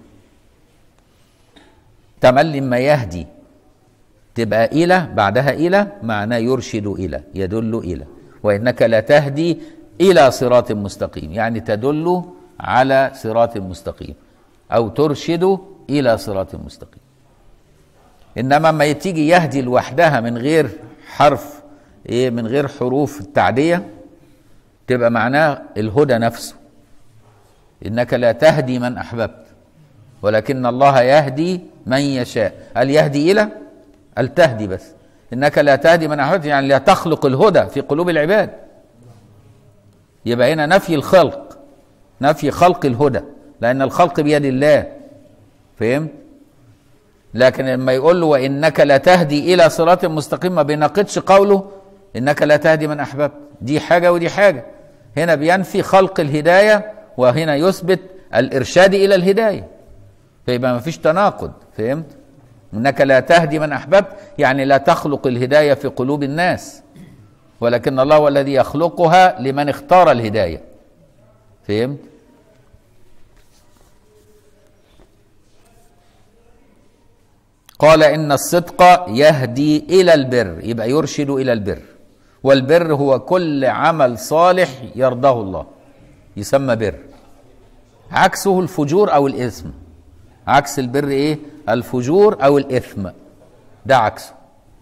تملي ما يهدي تبقى إلى بعدها إلى معناه يرشد إلى يدل إلى وإنك لا تهدي إلى صراط مستقيم يعني تدل على صراط مستقيم أو ترشد إلى صراط مستقيم إنما ما تيجي يهدي لوحدها من غير حرف إيه من غير حروف التعدية تبقى معناه الهدى نفسه إنك لا تهدي من أحببت ولكن الله يهدي من يشاء قال يهدي إلى قال تهدي بس إنك لا تهدي من أحببت يعني لا تخلق الهدى في قلوب العباد يبقى هنا نفي الخلق نفي خلق الهدى لأن الخلق بيد الله فهمت لكن لما يقول له وإنك لا تهدي إلى صراط مستقيم ما بيناقضش قوله إنك لا تهدي من أحببت دي حاجة ودي حاجة هنا بينفي خلق الهداية وهنا يثبت الإرشاد إلى الهداية فيبقى ما فيش تناقض فهمت إنك لا تهدي من أحببت يعني لا تخلق الهداية في قلوب الناس ولكن الله هو الذي يخلقها لمن اختار الهداية فهمت قال إن الصدق يهدي إلى البر يبقى يرشد إلى البر والبر هو كل عمل صالح يرضاه الله يسمى بر عكسه الفجور أو الإثم عكس البر إيه الفجور أو الإثم ده عكسه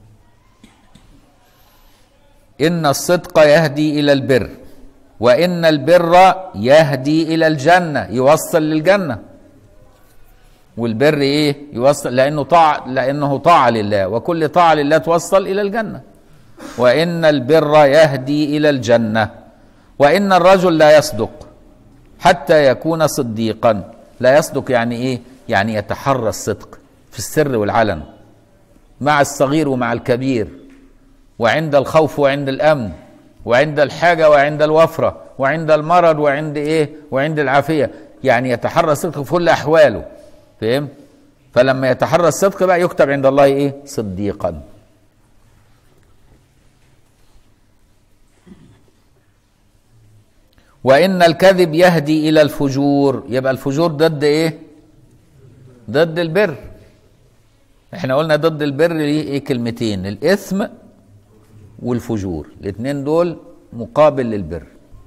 إن الصدق يهدي إلى البر وإن البر يهدي إلى الجنة يوصل للجنة والبر ايه يوصل لانه طاعه لانه طاعه لله وكل طاعه لله توصل الى الجنه وان البر يهدي الى الجنه وان الرجل لا يصدق حتى يكون صديقا لا يصدق يعني ايه يعني يتحرى الصدق في السر والعلن مع الصغير ومع الكبير وعند الخوف وعند الامن وعند الحاجه وعند الوفره وعند المرض وعند ايه وعند العافيه يعني يتحرى الصدق في كل احواله فهم فلما يتحرى الصدق بقى يكتب عند الله ايه صديقا وان الكذب يهدي الى الفجور يبقى الفجور ضد ايه ضد البر احنا قلنا ضد البر ليه ايه كلمتين الاثم والفجور الاثنين دول مقابل للبر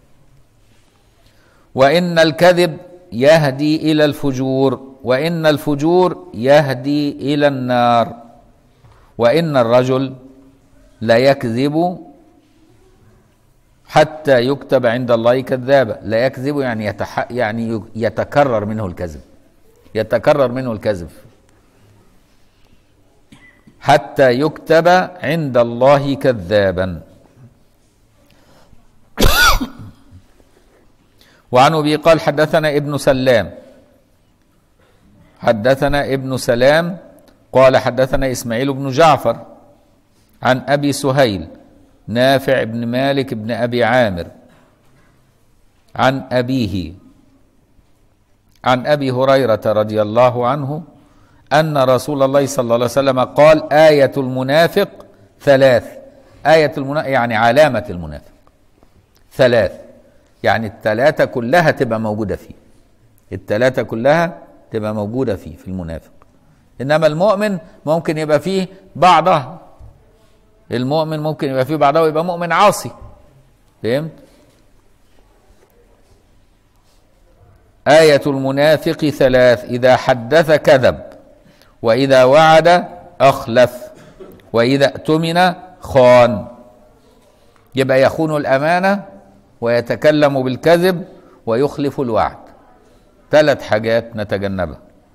وان الكذب يهدي الى الفجور وان الفجور يهدي الى النار وان الرجل لا يكذب حتى يكتب عند الله كذابا لا يكذب يعني يتح يعني يتكرر منه الكذب يتكرر منه الكذب حتى يكتب عند الله كذابا وعن ابي قال حدثنا ابن سلام حدثنا ابن سلام قال حدثنا اسماعيل بن جعفر عن ابي سهيل نافع بن مالك بن ابي عامر عن ابيه عن ابي هريره رضي الله عنه ان رسول الله صلى الله عليه وسلم قال ايه المنافق ثلاث ايه المنافق يعني علامه المنافق ثلاث يعني الثلاثه كلها تبقى موجوده فيه الثلاثه كلها تبقى موجودة فيه في المنافق إنما المؤمن ممكن يبقى فيه بعضها المؤمن ممكن يبقى فيه بعضها ويبقى مؤمن عاصي فهمت آية المنافق ثلاث إذا حدث كذب وإذا وعد أخلف وإذا اؤتمن خان يبقى يخون الأمانة ويتكلم بالكذب ويخلف الوعد ثلاث حاجات نتجنبها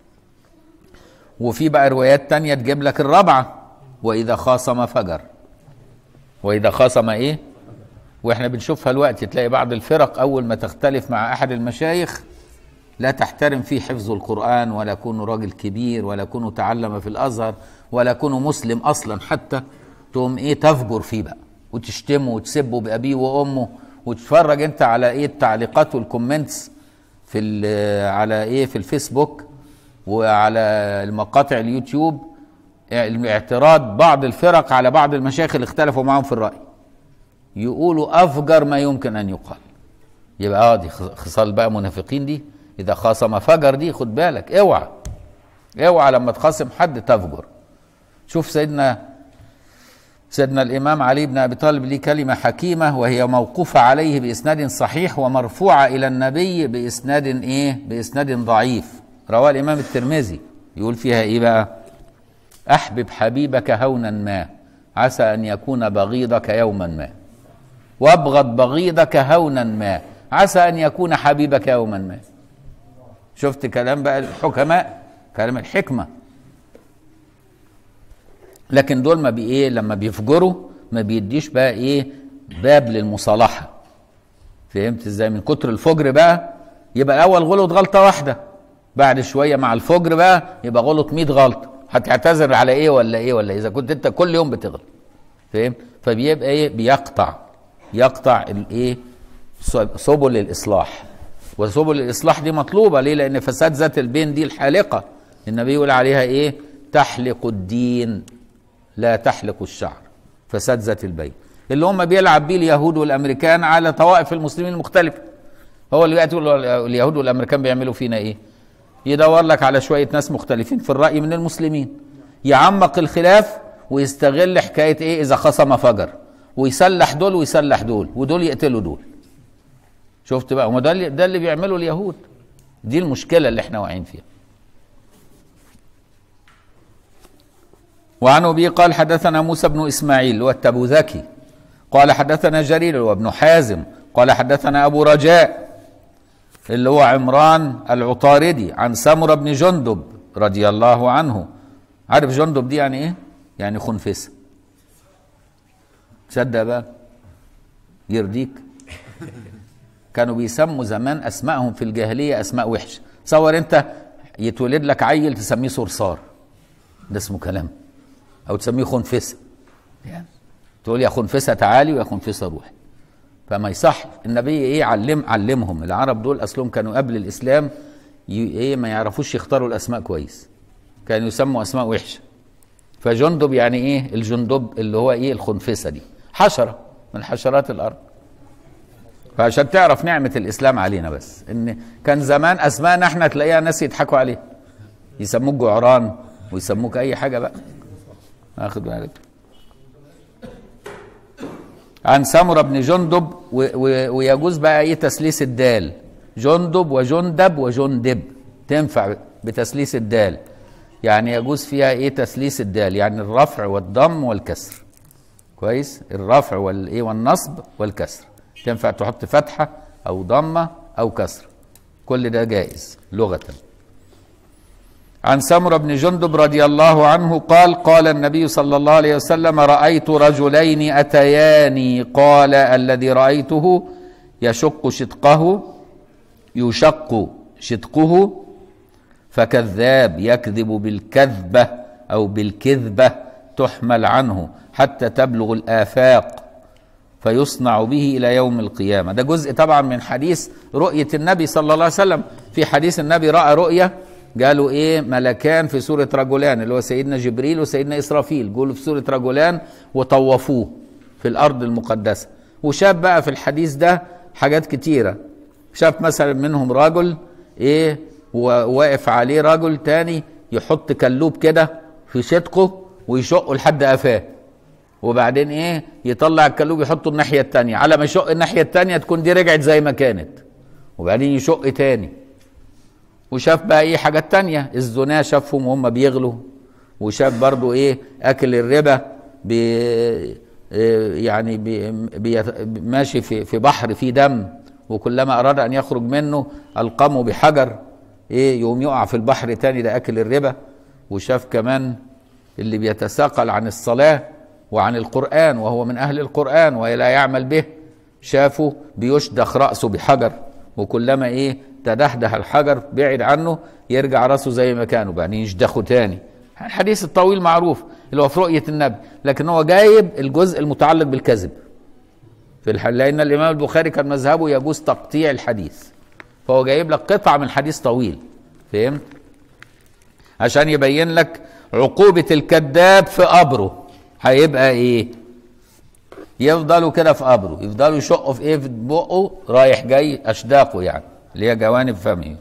وفي بقى روايات تانية تجيب لك الرابعة وإذا خاصم فجر وإذا خاصم إيه وإحنا بنشوفها الوقت تلاقي بعض الفرق أول ما تختلف مع أحد المشايخ لا تحترم فيه حفظ القرآن ولا يكون راجل كبير ولا يكون تعلم في الأزهر ولا يكون مسلم أصلا حتى تقوم إيه تفجر فيه بقى وتشتمه وتسبه بأبيه وأمه وتتفرج أنت على إيه التعليقات والكومنتس في على ايه في الفيسبوك وعلى المقاطع اليوتيوب اعتراض بعض الفرق على بعض المشايخ اللي اختلفوا معاهم في الرأي يقولوا افجر ما يمكن ان يقال يبقى اه دي خصال بقى منافقين دي اذا خاصم فجر دي خد بالك اوعى اوعى لما تخاصم حد تفجر شوف سيدنا سيدنا الامام علي بن ابي طالب ليه كلمه حكيمه وهي موقوفه عليه باسناد صحيح ومرفوعه الى النبي باسناد ايه باسناد ضعيف رواه الامام الترمذي يقول فيها ايه بقى احبب حبيبك هونا ما عسى ان يكون بغيضك يوما ما وابغض بغيضك هونا ما عسى ان يكون حبيبك يوما ما شفت كلام بقى الحكماء كلام الحكمه لكن دول ما بي ايه لما بيفجروا ما بيديش بقى ايه باب للمصالحه فهمت ازاي من كتر الفجر بقى يبقى الاول غلط غلطه واحده بعد شويه مع الفجر بقى يبقى غلط 100 غلطه هتعتذر على ايه ولا ايه ولا اذا كنت انت كل يوم بتغلط فاهم فبيبقى ايه بيقطع يقطع الايه سبل الاصلاح وسبل الاصلاح دي مطلوبه ليه لان فساد ذات البين دي الحالقه النبي يقول عليها ايه تحلق الدين لا تحلق الشعر فساد ذات البين اللي هم بيلعب بيه اليهود والامريكان على طوائف المسلمين المختلفه هو اللي يقول اليهود والامريكان بيعملوا فينا ايه يدور لك على شويه ناس مختلفين في الراي من المسلمين يعمق الخلاف ويستغل حكايه ايه اذا خصم فجر ويسلح دول ويسلح دول ودول يقتلوا دول شفت بقى وما ده اللي ده اللي بيعمله اليهود دي المشكله اللي احنا واقعين فيها وعن ابي قال حدثنا موسى بن اسماعيل والتبوذكي قال حدثنا جرير وابن حازم قال حدثنا ابو رجاء اللي هو عمران العطاردي عن سمره بن جندب رضي الله عنه عارف جندب دي يعني ايه يعني خنفسه تصدق بقى يرضيك كانوا بيسموا زمان اسمائهم في الجاهليه اسماء وحشه تصور انت يتولد لك عيل تسميه صرصار ده اسمه كلام او تسميه خنفسه يعني تقول يا خنفسه تعالي ويا خنفسه روحي فما يصح النبي ايه علم علمهم العرب دول اصلهم كانوا قبل الاسلام ايه ما يعرفوش يختاروا الاسماء كويس كانوا يسموا اسماء وحشه فجندب يعني ايه الجندب اللي هو ايه الخنفسه دي حشره من حشرات الارض فعشان تعرف نعمه الاسلام علينا بس ان كان زمان اسماءنا احنا تلاقيها ناس يضحكوا عليه يسموك جعران ويسموك اي حاجه بقى واخد بالك عن سمره بن جندب ويجوز بقى ايه تسليس الدال جندب وجندب وجندب تنفع بتسليس الدال يعني يجوز فيها ايه تسليس الدال يعني الرفع والضم والكسر كويس الرفع والايه والنصب والكسر تنفع تحط فتحه او ضمه او كسر كل ده جائز لغه عن سمرة بن جندب رضي الله عنه قال قال النبي صلى الله عليه وسلم رأيت رجلين أتياني قال الذي رأيته يشق شدقه يشق شدقه فكذاب يكذب بالكذبة أو بالكذبة تحمل عنه حتى تبلغ الآفاق فيصنع به إلى يوم القيامة ده جزء طبعا من حديث رؤية النبي صلى الله عليه وسلم في حديث النبي رأى رؤية قالوا ايه ملكان في سورة رجلان اللي هو سيدنا جبريل وسيدنا إسرافيل قالوا في سورة رجلان وطوفوه في الأرض المقدسة وشاف بقى في الحديث ده حاجات كتيرة شاف مثلا منهم رجل ايه وواقف عليه رجل تاني يحط كلوب كده في شدقه ويشقه لحد قفاه وبعدين ايه يطلع الكلوب يحطه الناحيه التانيه على ما يشق الناحيه التانيه تكون دي رجعت زي ما كانت وبعدين يشق تاني وشاف بقى ايه حاجات تانية الزنا شافهم وهم بيغلوا وشاف برضو ايه اكل الربا بي يعني بي بي ماشي في في بحر فيه دم وكلما اراد ان يخرج منه القمه بحجر ايه يقوم يقع في البحر تاني ده اكل الربا وشاف كمان اللي بيتساقل عن الصلاه وعن القران وهو من اهل القران ولا يعمل به شافه بيشدخ راسه بحجر وكلما ايه تدحدح الحجر بعد عنه يرجع راسه زي ما كان وبعدين يشدخه تاني الحديث الطويل معروف اللي هو في رؤية النبي لكن هو جايب الجزء المتعلق بالكذب في الحل لأن الإمام البخاري كان مذهبه يجوز تقطيع الحديث فهو جايب لك قطعة من حديث طويل فهمت عشان يبين لك عقوبة الكذاب في قبره هيبقى ايه يفضلوا كده في قبره يفضلوا يشقوا في ايه في بقه رايح جاي اشداقه يعني اللي هي جوانب فمه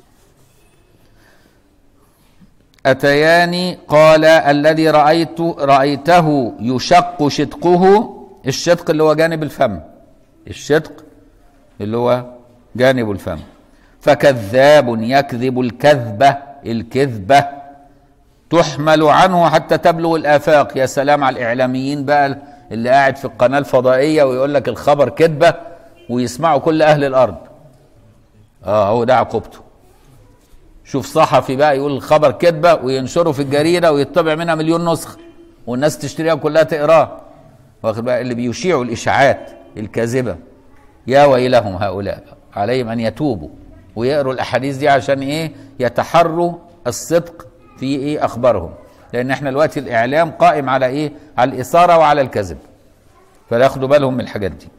أتياني قال الذي رأيت رأيته يشق شدقه الشدق اللي هو جانب الفم الشدق اللي هو جانب الفم فكذاب يكذب الكذبة الكذبة تحمل عنه حتى تبلغ الآفاق يا سلام على الإعلاميين بقى اللي قاعد في القناة الفضائية ويقول لك الخبر كذبة ويسمعوا كل أهل الأرض اه هو ده عقوبته شوف صحفي بقى يقول الخبر كذبة وينشره في الجريدة ويطبع منها مليون نسخة والناس تشتريها كلها تقراه واخد بقى اللي بيشيعوا الإشاعات الكاذبة يا ويلهم هؤلاء عليهم أن يتوبوا ويقروا الأحاديث دي عشان إيه يتحروا الصدق في إيه أخبارهم لأن إحنا دلوقتي الإعلام قائم على إيه على الإثارة وعلى الكذب فياخدوا بالهم من الحاجات دي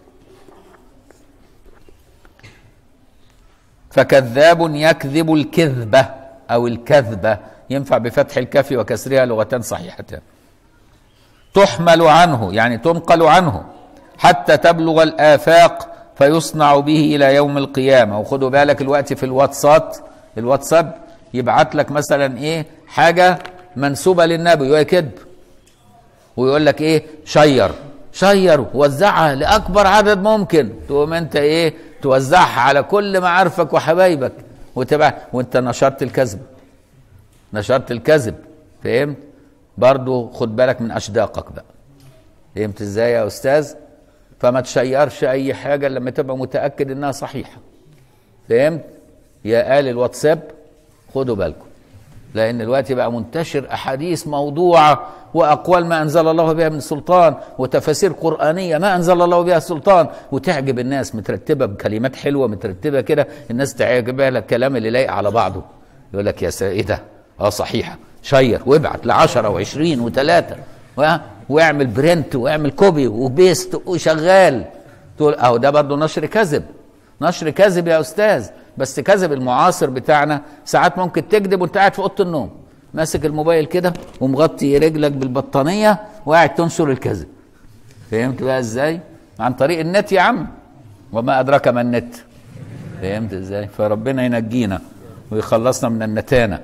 فكذاب يكذب الكذبة أو الكذبة ينفع بفتح الكاف وكسرها لغتان صحيحتان تحمل عنه يعني تنقل عنه حتى تبلغ الآفاق فيصنع به إلى يوم القيامة وخدوا بالك الوقت في الواتساب الواتساب يبعت لك مثلا إيه حاجة منسوبة للنبي وهي كذب ويقول لك إيه شير شير وزعها لأكبر عدد ممكن تقوم أنت إيه توزعها على كل معارفك وحبايبك وتبع وانت نشرت الكذب نشرت الكذب فهمت برضو خد بالك من اشداقك بقى فهمت ازاي يا استاذ فما تشيرش اي حاجه لما تبقى متاكد انها صحيحه فهمت يا آل الواتساب خدوا بالكم لان دلوقتي بقى منتشر احاديث موضوعه واقوال ما انزل الله بها من سلطان وتفاسير قرانيه ما انزل الله بها سلطان وتعجب الناس مترتبه بكلمات حلوه مترتبه كده الناس تعجبها لك الكلام اللي لايق على بعضه يقول لك يا سيده اه صحيحه شير وابعت لعشرة وعشرين وثلاثة واعمل برنت واعمل كوبي وبيست وشغال تقول اهو ده برضه نشر كذب نشر كذب يا استاذ بس كذب المعاصر بتاعنا ساعات ممكن تكذب وانت قاعد في اوضه النوم ماسك الموبايل كده ومغطي رجلك بالبطانيه وقاعد تنشر الكذب فهمت بقى ازاي عن طريق النت يا عم وما ادراك ما النت فهمت ازاي فربنا ينجينا ويخلصنا من النتانه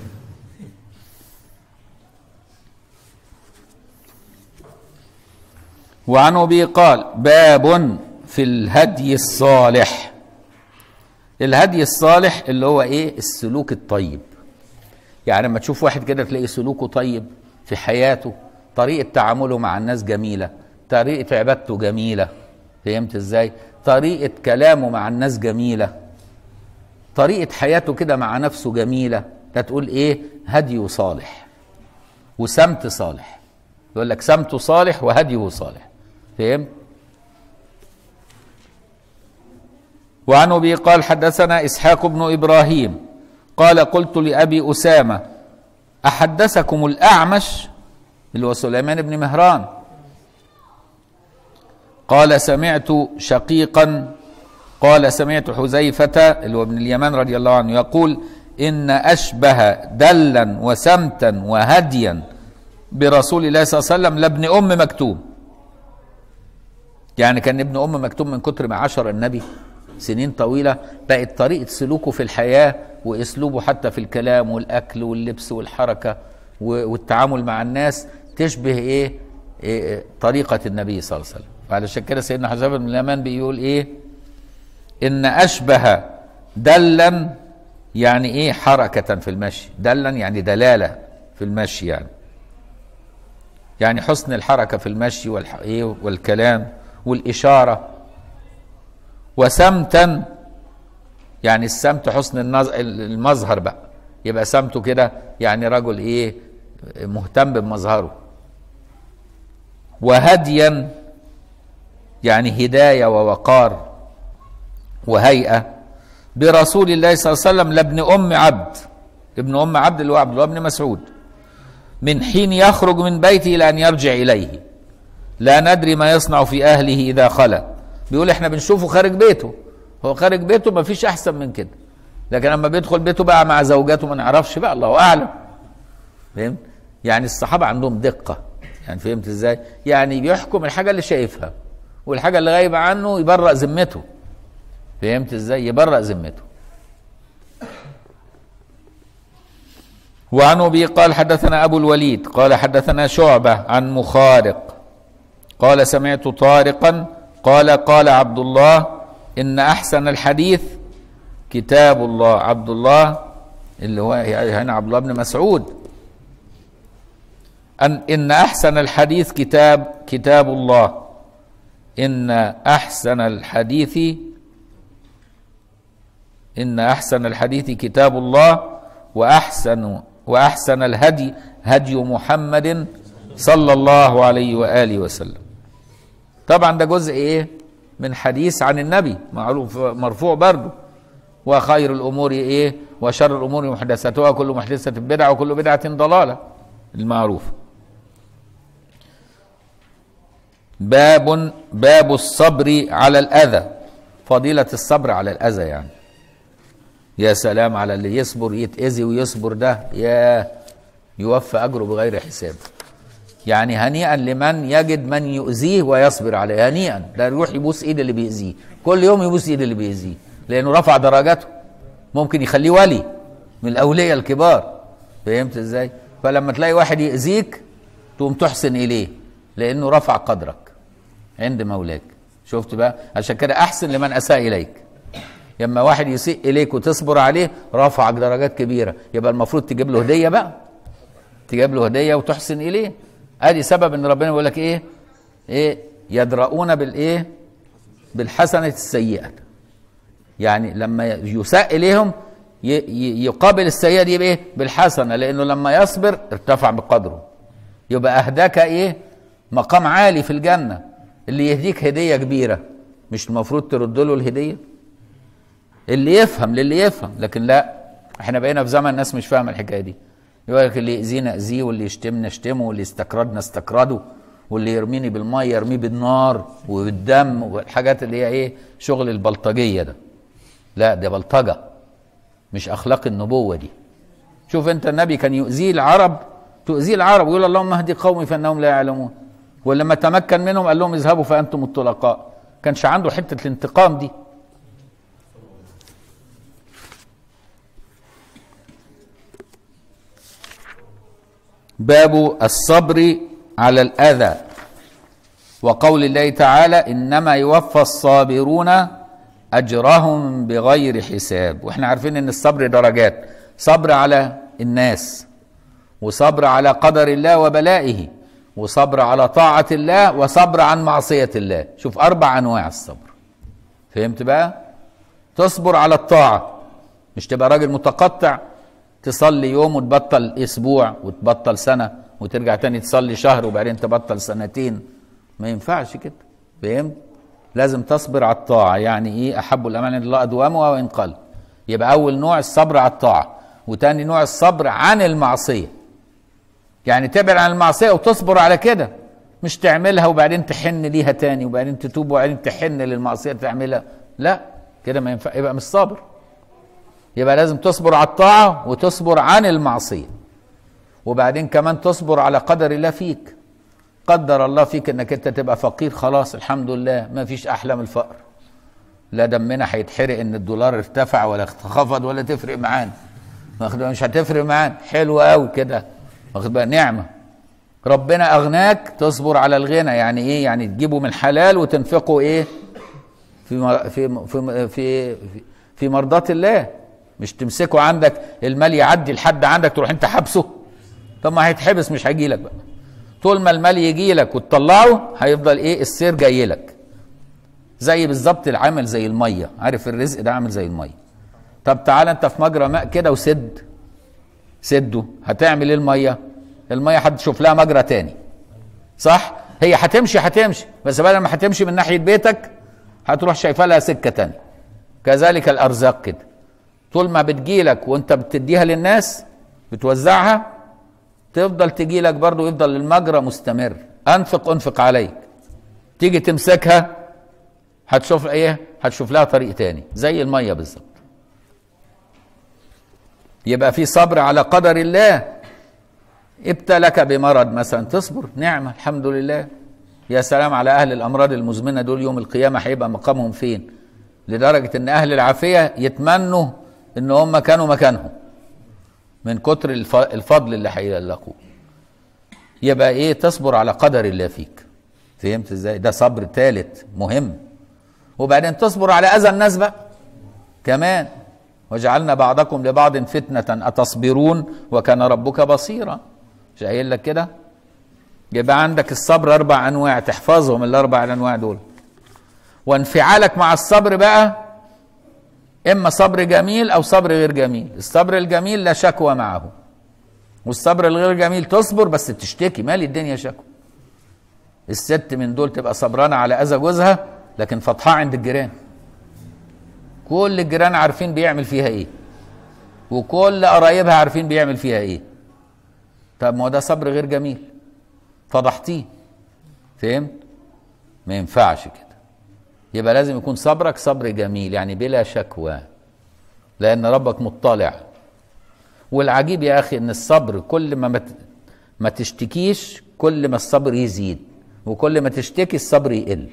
وعن ابي قال باب في الهدي الصالح الهدي الصالح اللي هو ايه السلوك الطيب يعني لما تشوف واحد كده تلاقي سلوكه طيب في حياته طريقه تعامله مع الناس جميله طريقه عبادته جميله فهمت ازاي طريقه كلامه مع الناس جميله طريقه حياته كده مع نفسه جميله تقول ايه هديه صالح وسمت صالح يقول لك سمته صالح وهديه صالح فهمت وعن ابي قال حدثنا اسحاق بن ابراهيم قال قلت لابي اسامه احدثكم الاعمش اللي هو سليمان بن مهران قال سمعت شقيقا قال سمعت حذيفه اللي هو ابن اليمان رضي الله عنه يقول ان اشبه دلا وسمتا وهديا برسول الله صلى الله عليه وسلم لابن ام مكتوم يعني كان ابن ام مكتوم من كتر ما عشر النبي سنين طويله بقت طريقه سلوكه في الحياه واسلوبه حتى في الكلام والاكل واللبس والحركه والتعامل مع الناس تشبه ايه, إيه طريقه النبي صلى الله عليه وسلم وعلشان كده سيدنا حذيفه بن اليمان بيقول ايه ان اشبه دلا يعني ايه حركه في المشي دلا يعني دلاله في المشي يعني يعني حسن الحركه في المشي والح... إيه والكلام والإشارة وسمتا يعني السمت حسن المظهر بقى يبقى سمته كده يعني رجل ايه مهتم بمظهره وهديا يعني هداية ووقار وهيئة برسول الله صلى الله عليه وسلم لابن أم عبد ابن أم عبد اللي هو عبد الله بن مسعود من حين يخرج من بيته إلى أن يرجع إليه لا ندري ما يصنع في اهله اذا خلا بيقول احنا بنشوفه خارج بيته هو خارج بيته ما فيش احسن من كده لكن لما بيدخل بيته بقى مع زوجاته ما نعرفش بقى الله اعلم فهمت يعني الصحابه عندهم دقه يعني فهمت ازاي يعني بيحكم الحاجه اللي شايفها والحاجه اللي غايبه عنه يبرأ ذمته فهمت ازاي يبرأ ذمته وعن ابي قال حدثنا ابو الوليد قال حدثنا شعبه عن مخارق قال سمعت طارقا قال قال عبد الله ان احسن الحديث كتاب الله عبد الله اللي هو هنا عبد الله بن مسعود أن إن أحسن الحديث كتاب كتاب الله إن أحسن الحديث إن أحسن الحديث كتاب الله وأحسن وأحسن الهدي هدي محمد صلى الله عليه وآله وسلم طبعا ده جزء إيه من حديث عن النبي معروف مرفوع برضه وخير الأمور إيه وشر الأمور محدثاتها كل محدثة بدعة وكل بدعة ضلالة المعروف باب باب الصبر على الأذى فضيلة الصبر على الأذى يعني يا سلام على اللي يصبر يتأذي ويصبر ده يا يوفى أجره بغير حساب يعني هنيئا لمن يجد من يؤذيه ويصبر عليه هنيئا ده يروح يبوس ايد اللي بيأذيه كل يوم يبوس ايد اللي بيأذيه لأنه رفع درجاته ممكن يخليه ولي من الأولياء الكبار فهمت ازاي فلما تلاقي واحد يأذيك تقوم تحسن إليه لأنه رفع قدرك عند مولاك شفت بقى عشان كده أحسن لمن أساء إليك لما واحد يسيء إليك وتصبر عليه رفعك درجات كبيرة يبقى المفروض تجيب له هدية بقى تجيب له هدية وتحسن إليه ادي سبب ان ربنا يقول لك ايه ايه يدرؤون بالايه بالحسنه السيئه يعني لما يساء اليهم يقابل السيئه دي بايه بالحسنه لانه لما يصبر ارتفع بقدره يبقى اهداك ايه مقام عالي في الجنه اللي يهديك هديه كبيره مش المفروض ترد له الهديه اللي يفهم للي يفهم لكن لا احنا بقينا في زمن الناس مش فاهمه الحكايه دي يقول لك اللي يأذينا أذيه واللي يشتمنا اشتمه واللي يستكردنا استكرده واللي يرميني بالمية يرميه بالنار وبالدم والحاجات اللي هي ايه شغل البلطجية ده لا ده بلطجة مش أخلاق النبوة دي شوف أنت النبي كان يؤذيه العرب تؤذيه العرب ويقول اللهم اهدي قومي فإنهم لا يعلمون ولما تمكن منهم قال لهم اذهبوا فأنتم الطلقاء كانش عنده حتة الانتقام دي باب الصبر على الاذى وقول الله تعالى انما يوفى الصابرون اجرهم بغير حساب واحنا عارفين ان الصبر درجات صبر على الناس وصبر على قدر الله وبلائه وصبر على طاعه الله وصبر عن معصيه الله شوف اربع انواع الصبر فهمت بقى تصبر على الطاعه مش تبقى راجل متقطع تصلي يوم وتبطل اسبوع وتبطل سنه وترجع تاني تصلي شهر وبعدين تبطل سنتين ما ينفعش كده فهمت لازم تصبر على الطاعه يعني ايه احب الامان الى الله ادومها وان قل يبقى اول نوع الصبر على الطاعه وتاني نوع الصبر عن المعصيه يعني تبعد عن المعصيه وتصبر على كده مش تعملها وبعدين تحن ليها تاني وبعدين تتوب وبعدين تحن للمعصيه تعملها لا كده ما ينفع يبقى مش صابر يبقى لازم تصبر على الطاعة وتصبر عن المعصية وبعدين كمان تصبر على قدر الله فيك قدر الله فيك انك انت تبقى فقير خلاص الحمد لله ما فيش احلى من الفقر لا دمنا هيتحرق ان الدولار ارتفع ولا انخفض ولا تفرق معانا واخد مش هتفرق معانا حلو قوي كده واخد بقى نعمه ربنا اغناك تصبر على الغنى يعني ايه يعني تجيبه من حلال وتنفقه ايه في في في في, في مرضاة الله مش تمسكه عندك المال يعدي لحد عندك تروح انت حابسه طب ما هيتحبس مش هيجي لك بقى طول ما المال يجي لك وتطلعه هيفضل ايه السير جاي لك زي بالظبط العمل زي الميه عارف الرزق ده عامل زي الميه طب تعالى انت في مجرى ماء كده وسد سده هتعمل ايه الميه الميه هتشوف لها مجرى تاني صح هي هتمشي هتمشي بس بدل ما هتمشي من ناحيه بيتك هتروح شايفه لها سكه تانية كذلك الارزاق كده طول ما بتجيلك وانت بتديها للناس بتوزعها تفضل تجيلك برضو يفضل المجرى مستمر انفق انفق عليك تيجي تمسكها هتشوف ايه هتشوف لها طريق تاني زي الميه بالظبط يبقى في صبر على قدر الله ابتلك بمرض مثلا تصبر نعمة الحمد لله يا سلام على أهل الأمراض المزمنة دول يوم القيامة هيبقى مقامهم فين لدرجة إن أهل العافية يتمنوا إن هم كانوا مكانهم من كتر الف- الفضل اللي هيلاقوه يبقى إيه تصبر على قدر الله فيك فهمت إزاي ده صبر ثالث مهم وبعدين تصبر على أذى الناس بقى كمان وجعلنا بعضكم لبعض فتنة أتصبرون وكان ربك بصيرا مش قايل لك كده يبقى عندك الصبر أربع أنواع تحفظهم الأربع أنواع دول وانفعالك مع الصبر بقى إما صبر جميل أو صبر غير جميل الصبر الجميل لا شكوى معه والصبر الغير جميل تصبر بس تشتكي مالي الدنيا شكوى الست من دول تبقى صبرانة على أذى جوزها لكن فضحاه عند الجيران كل الجيران عارفين بيعمل فيها ايه وكل قرايبها عارفين بيعمل فيها ايه طب ما هو ده صبر غير جميل فضحتيه فهمت ما ينفعش كده يبقى لازم يكون صبرك صبر جميل يعني بلا شكوى لان ربك مطلع والعجيب يا اخي ان الصبر كل ما مت ما تشتكيش كل ما الصبر يزيد وكل ما تشتكي الصبر يقل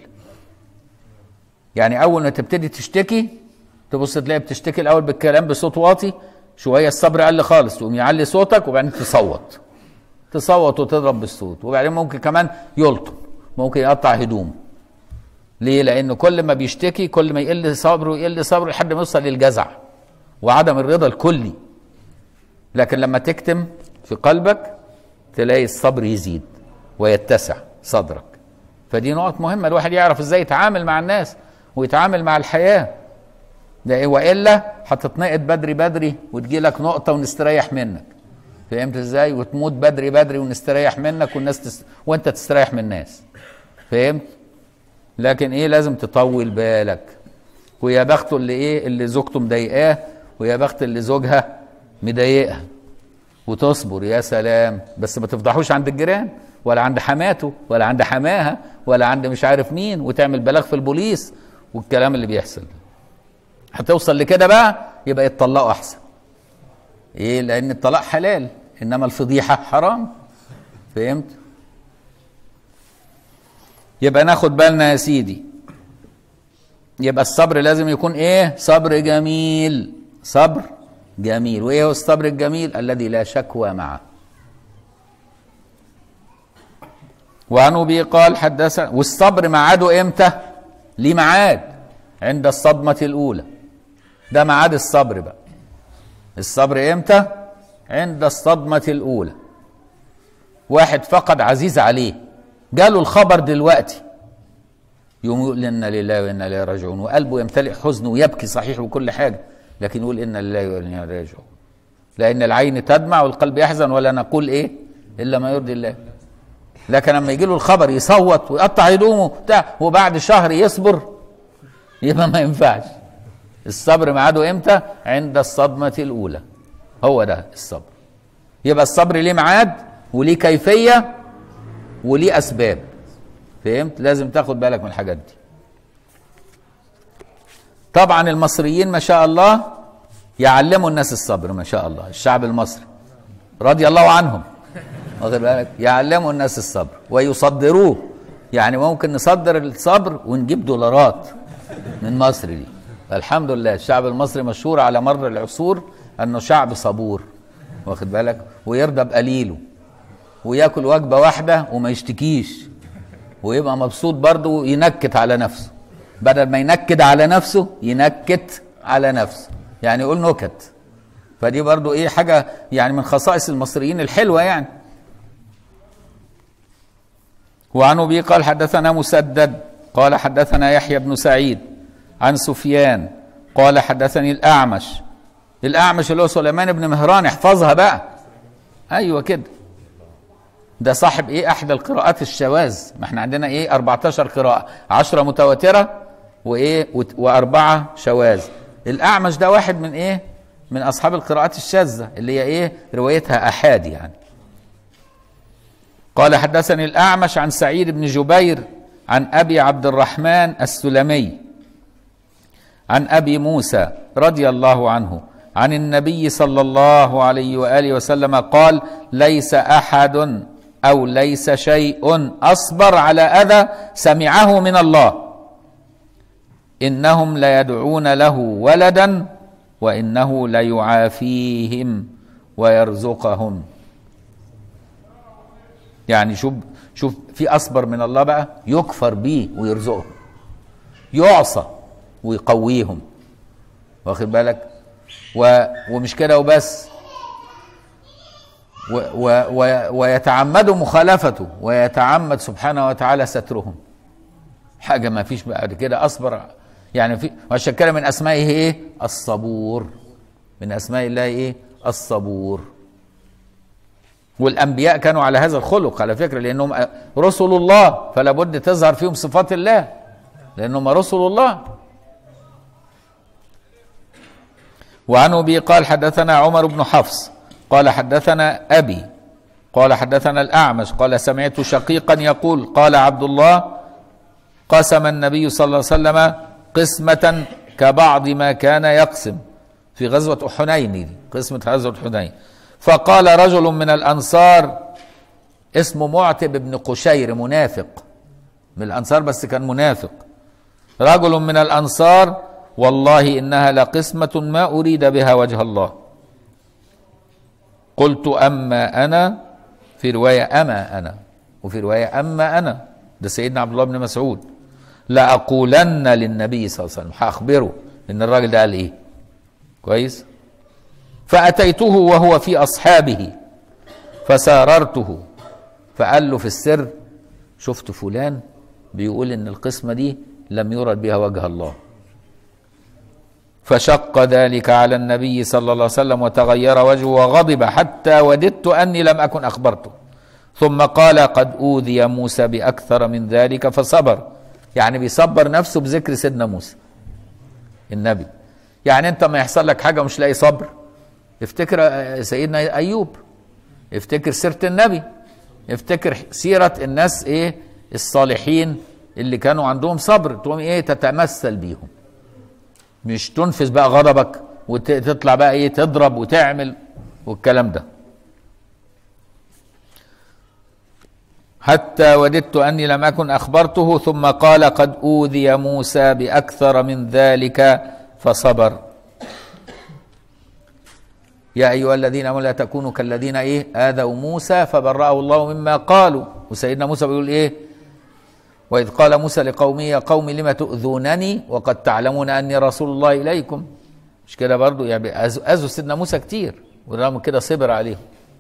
يعني اول ما تبتدي تشتكي تبص تلاقي بتشتكي الاول بالكلام بصوت واطي شويه الصبر قل خالص تقوم يعلي صوتك وبعدين تصوت تصوت وتضرب بالصوت وبعدين ممكن كمان يلطم ممكن يقطع هدومه ليه لان كل ما بيشتكي كل ما يقل صبره يقل صبره لحد ما يوصل للجزع وعدم الرضا الكلي لكن لما تكتم في قلبك تلاقي الصبر يزيد ويتسع صدرك فدي نقط مهمه الواحد يعرف ازاي يتعامل مع الناس ويتعامل مع الحياه ده إيه؟ والا هتتنقط بدري بدري وتجي لك نقطه ونستريح منك فهمت ازاي وتموت بدري بدري ونستريح منك والناس تست... وانت تستريح من الناس فهمت لكن ايه لازم تطول بالك ويا بخته اللي ايه اللي زوجته مضايقاه ويا بخت اللي زوجها مضايقها وتصبر يا سلام بس ما تفضحوش عند الجيران ولا عند حماته ولا عند حماها ولا عند مش عارف مين وتعمل بلاغ في البوليس والكلام اللي بيحصل ده هتوصل لكده بقى يبقى يتطلقوا احسن ايه لان الطلاق حلال انما الفضيحه حرام فهمت يبقى ناخد بالنا يا سيدي يبقى الصبر لازم يكون ايه صبر جميل صبر جميل وايه هو الصبر الجميل الذي لا شكوى معه وعن ابي قال حدثنا والصبر ميعاده امتى ليه ميعاد عند الصدمه الاولى ده ميعاد الصبر بقى الصبر امتى عند الصدمه الاولى واحد فقد عزيز عليه جاله الخبر دلوقتي يقوم يقول انا لله وانا اليه راجعون وقلبه يمتلئ حزن ويبكي صحيح وكل حاجه لكن يقول انا لله وانا اليه راجعون لان العين تدمع والقلب يحزن ولا نقول ايه الا ما يرضي الله لكن لما يجي له الخبر يصوت ويقطع هدومه بتاع وبعد شهر يصبر يبقى ما ينفعش الصبر ميعاده امتى عند الصدمه الاولى هو ده الصبر يبقى الصبر ليه ميعاد وليه كيفيه وليه اسباب فهمت لازم تاخد بالك من الحاجات دي طبعا المصريين ما شاء الله يعلموا الناس الصبر ما شاء الله الشعب المصري رضي الله عنهم واخد بالك يعلموا الناس الصبر ويصدروه يعني ممكن نصدر الصبر ونجيب دولارات من مصر دي الحمد لله الشعب المصري مشهور على مر العصور انه شعب صبور واخد بالك ويرضى بقليله وياكل وجبه واحده وما يشتكيش ويبقى مبسوط برضه وينكت على نفسه بدل ما ينكد على نفسه ينكت على نفسه يعني يقول نكت فدي برضه ايه حاجه يعني من خصائص المصريين الحلوه يعني وعن ابي قال حدثنا مسدد قال حدثنا يحيى بن سعيد عن سفيان قال حدثني الاعمش الاعمش اللي هو سليمان بن مهران احفظها بقى ايوه كده ده صاحب ايه احدى القراءات الشواذ ما احنا عندنا ايه 14 قراءه 10 متواتره وايه واربعه شواذ الاعمش ده واحد من ايه من اصحاب القراءات الشاذه اللي هي ايه روايتها احاد يعني قال حدثني الاعمش عن سعيد بن جبير عن ابي عبد الرحمن السلمي عن ابي موسى رضي الله عنه عن النبي صلى الله عليه واله وسلم قال ليس احد او ليس شيء اصبر على اذى سمعه من الله انهم ليدعون له ولدا وانه ليعافيهم ويرزقهم يعني شوف شوف في اصبر من الله بقى يكفر بيه ويرزقهم يعصى ويقويهم واخد بالك و ومش كده وبس و و و ويتعمد مخالفته ويتعمد سبحانه وتعالى سترهم حاجه ما فيش بعد كده اصبر يعني في عشان كده من اسمائه ايه الصبور من اسماء الله ايه الصبور والانبياء كانوا على هذا الخلق على فكره لانهم رسل الله فلا بد تظهر فيهم صفات الله لانهم رسل الله وعن ابي قال حدثنا عمر بن حفص قال حدثنا ابي قال حدثنا الاعمش قال سمعت شقيقا يقول قال عبد الله قسم النبي صلى الله عليه وسلم قسمة كبعض ما كان يقسم في غزوة حنين دي قسمة غزوة حنين فقال رجل من الأنصار اسمه معتب بن قشير منافق من الأنصار بس كان منافق رجل من الأنصار والله إنها لقسمة ما أريد بها وجه الله قلت أما أنا في رواية أما أنا وفي رواية أما أنا ده سيدنا عبد الله بن مسعود لأقولن للنبي صلى الله عليه وسلم هأخبره إن الراجل ده قال إيه كويس فأتيته وهو في أصحابه فساررته فقال له في السر شفت فلان بيقول إن القسمة دي لم يرد بها وجه الله فشق ذلك على النبي صلى الله عليه وسلم وتغير وجهه وغضب حتى وددت أني لم أكن أخبرته ثم قال قد أوذي موسى بأكثر من ذلك فصبر يعني بيصبر نفسه بذكر سيدنا موسى النبي يعني انت ما يحصل لك حاجه ومش لاقي صبر افتكر سيدنا ايوب افتكر سيره النبي افتكر سيره الناس ايه الصالحين اللي كانوا عندهم صبر تقوم ايه تتمثل بيهم مش تنفذ بقى غضبك وتطلع بقى ايه تضرب وتعمل والكلام ده حتى وددت اني لم اكن اخبرته ثم قال قد اوذي موسى باكثر من ذلك فصبر يا ايها الذين امنوا لا تكونوا كالذين ايه اذوا موسى فبرأه الله مما قالوا وسيدنا موسى بيقول ايه واذ قال موسى لقومه يا قوم لم تؤذونني وقد تعلمون اني رسول الله اليكم مش كده برضو يعني اذوا سيدنا موسى كتير ورغم كده صبر عليهم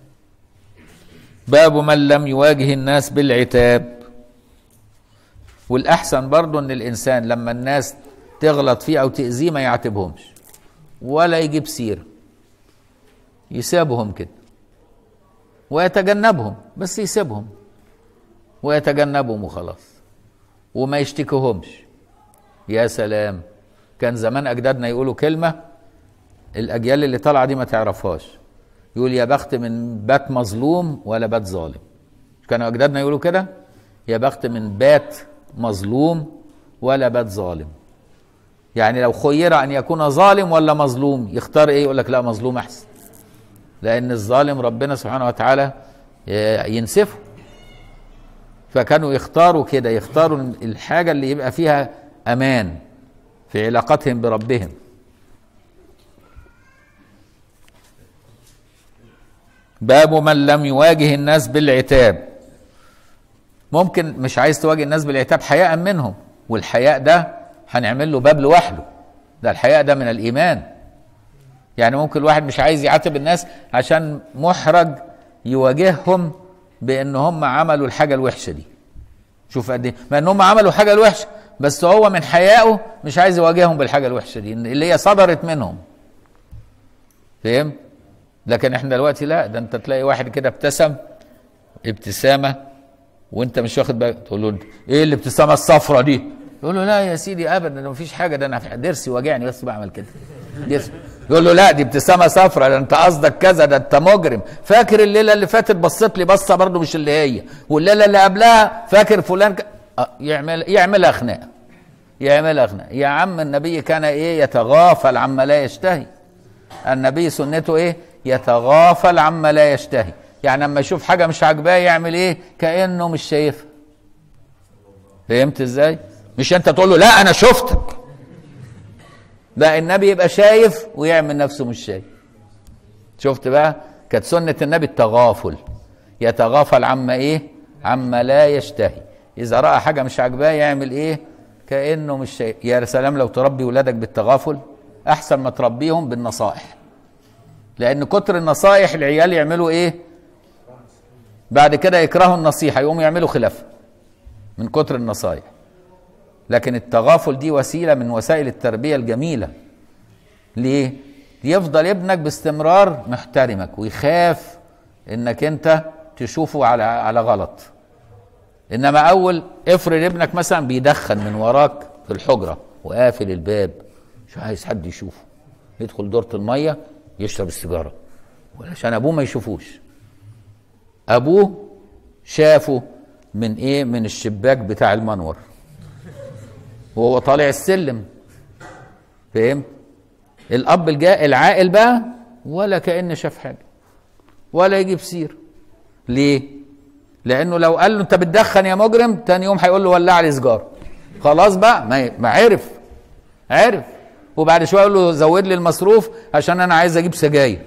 باب من لم يواجه الناس بالعتاب والاحسن برضو ان الانسان لما الناس تغلط فيه او تاذيه ما يعاتبهمش ولا يجيب سيره يسابهم كده ويتجنبهم بس يسيبهم ويتجنبهم وخلاص وما يشتكيهمش يا سلام كان زمان اجدادنا يقولوا كلمه الاجيال اللي طالعه دي ما تعرفهاش يقول يا بخت من بات مظلوم ولا بات ظالم كانوا اجدادنا يقولوا كده يا بخت من بات مظلوم ولا بات ظالم يعني لو خير ان يكون ظالم ولا مظلوم يختار ايه يقول لك لا مظلوم احسن لان الظالم ربنا سبحانه وتعالى ينسفه فكانوا يختاروا كده يختاروا الحاجه اللي يبقى فيها امان في علاقتهم بربهم باب من لم يواجه الناس بالعتاب ممكن مش عايز تواجه الناس بالعتاب حياء منهم والحياء ده هنعمل له باب لوحده ده الحياء ده من الايمان يعني ممكن الواحد مش عايز يعاتب الناس عشان محرج يواجههم بان هم عملوا الحاجه الوحشه دي شوف قد ايه مع ان هم عملوا حاجه الوحشه بس هو من حيائه مش عايز يواجههم بالحاجه الوحشه دي اللي هي صدرت منهم فهمت لكن احنا دلوقتي لا ده انت تلاقي واحد كده ابتسم ابتسامه وانت مش واخد بالك تقول له انت ايه الابتسامه الصفرة دي يقول له لا يا سيدي ابدا ده مفيش حاجه ده انا ضرسي واجعني بس بعمل كده ضرسي يقول له لا دي ابتسامه صفرة ده انت قصدك كذا ده انت مجرم فاكر الليله اللي فاتت بصيت لي بصه برضه مش اللي هي والليله اللي قبلها فاكر فلان ك... اه يعمل يعملها خناقه يعملها خناقه يا عم النبي كان ايه يتغافل عما لا يشتهي النبي سنته ايه يتغافل عما لا يشتهي يعني لما يشوف حاجه مش عاجباه يعمل ايه كانه مش شايفها فهمت ازاي مش انت تقول له لا انا شفتك لا النبي يبقى شايف ويعمل نفسه مش شايف شفت بقى كانت سنه النبي التغافل يتغافل عما ايه عما لا يشتهي اذا راى حاجه مش عاجباه يعمل ايه كانه مش شايف يا سلام لو تربي ولادك بالتغافل احسن ما تربيهم بالنصائح لان كتر النصائح العيال يعملوا ايه بعد كده يكرهوا النصيحه يقوموا يعملوا خلافها من كتر النصائح لكن التغافل دي وسيله من وسائل التربيه الجميله ليه يفضل ابنك باستمرار محترمك ويخاف انك انت تشوفه على على غلط انما اول افرض ابنك مثلا بيدخن من وراك في الحجره وقافل الباب مش عايز حد يشوفه يدخل دورة الميه يشرب السيجاره علشان ابوه ما يشوفوش ابوه شافه من ايه من الشباك بتاع المنور وهو طالع السلم فهمت الاب الجا العاقل بقى ولا كأن شاف حاجه ولا يجيب سير ليه لانه لو قال له انت بتدخن يا مجرم تاني يوم هيقول له ولع لي سيجاره خلاص بقى ما, ما عرف عرف وبعد شويه يقول له زود لي المصروف عشان انا عايز اجيب سجاير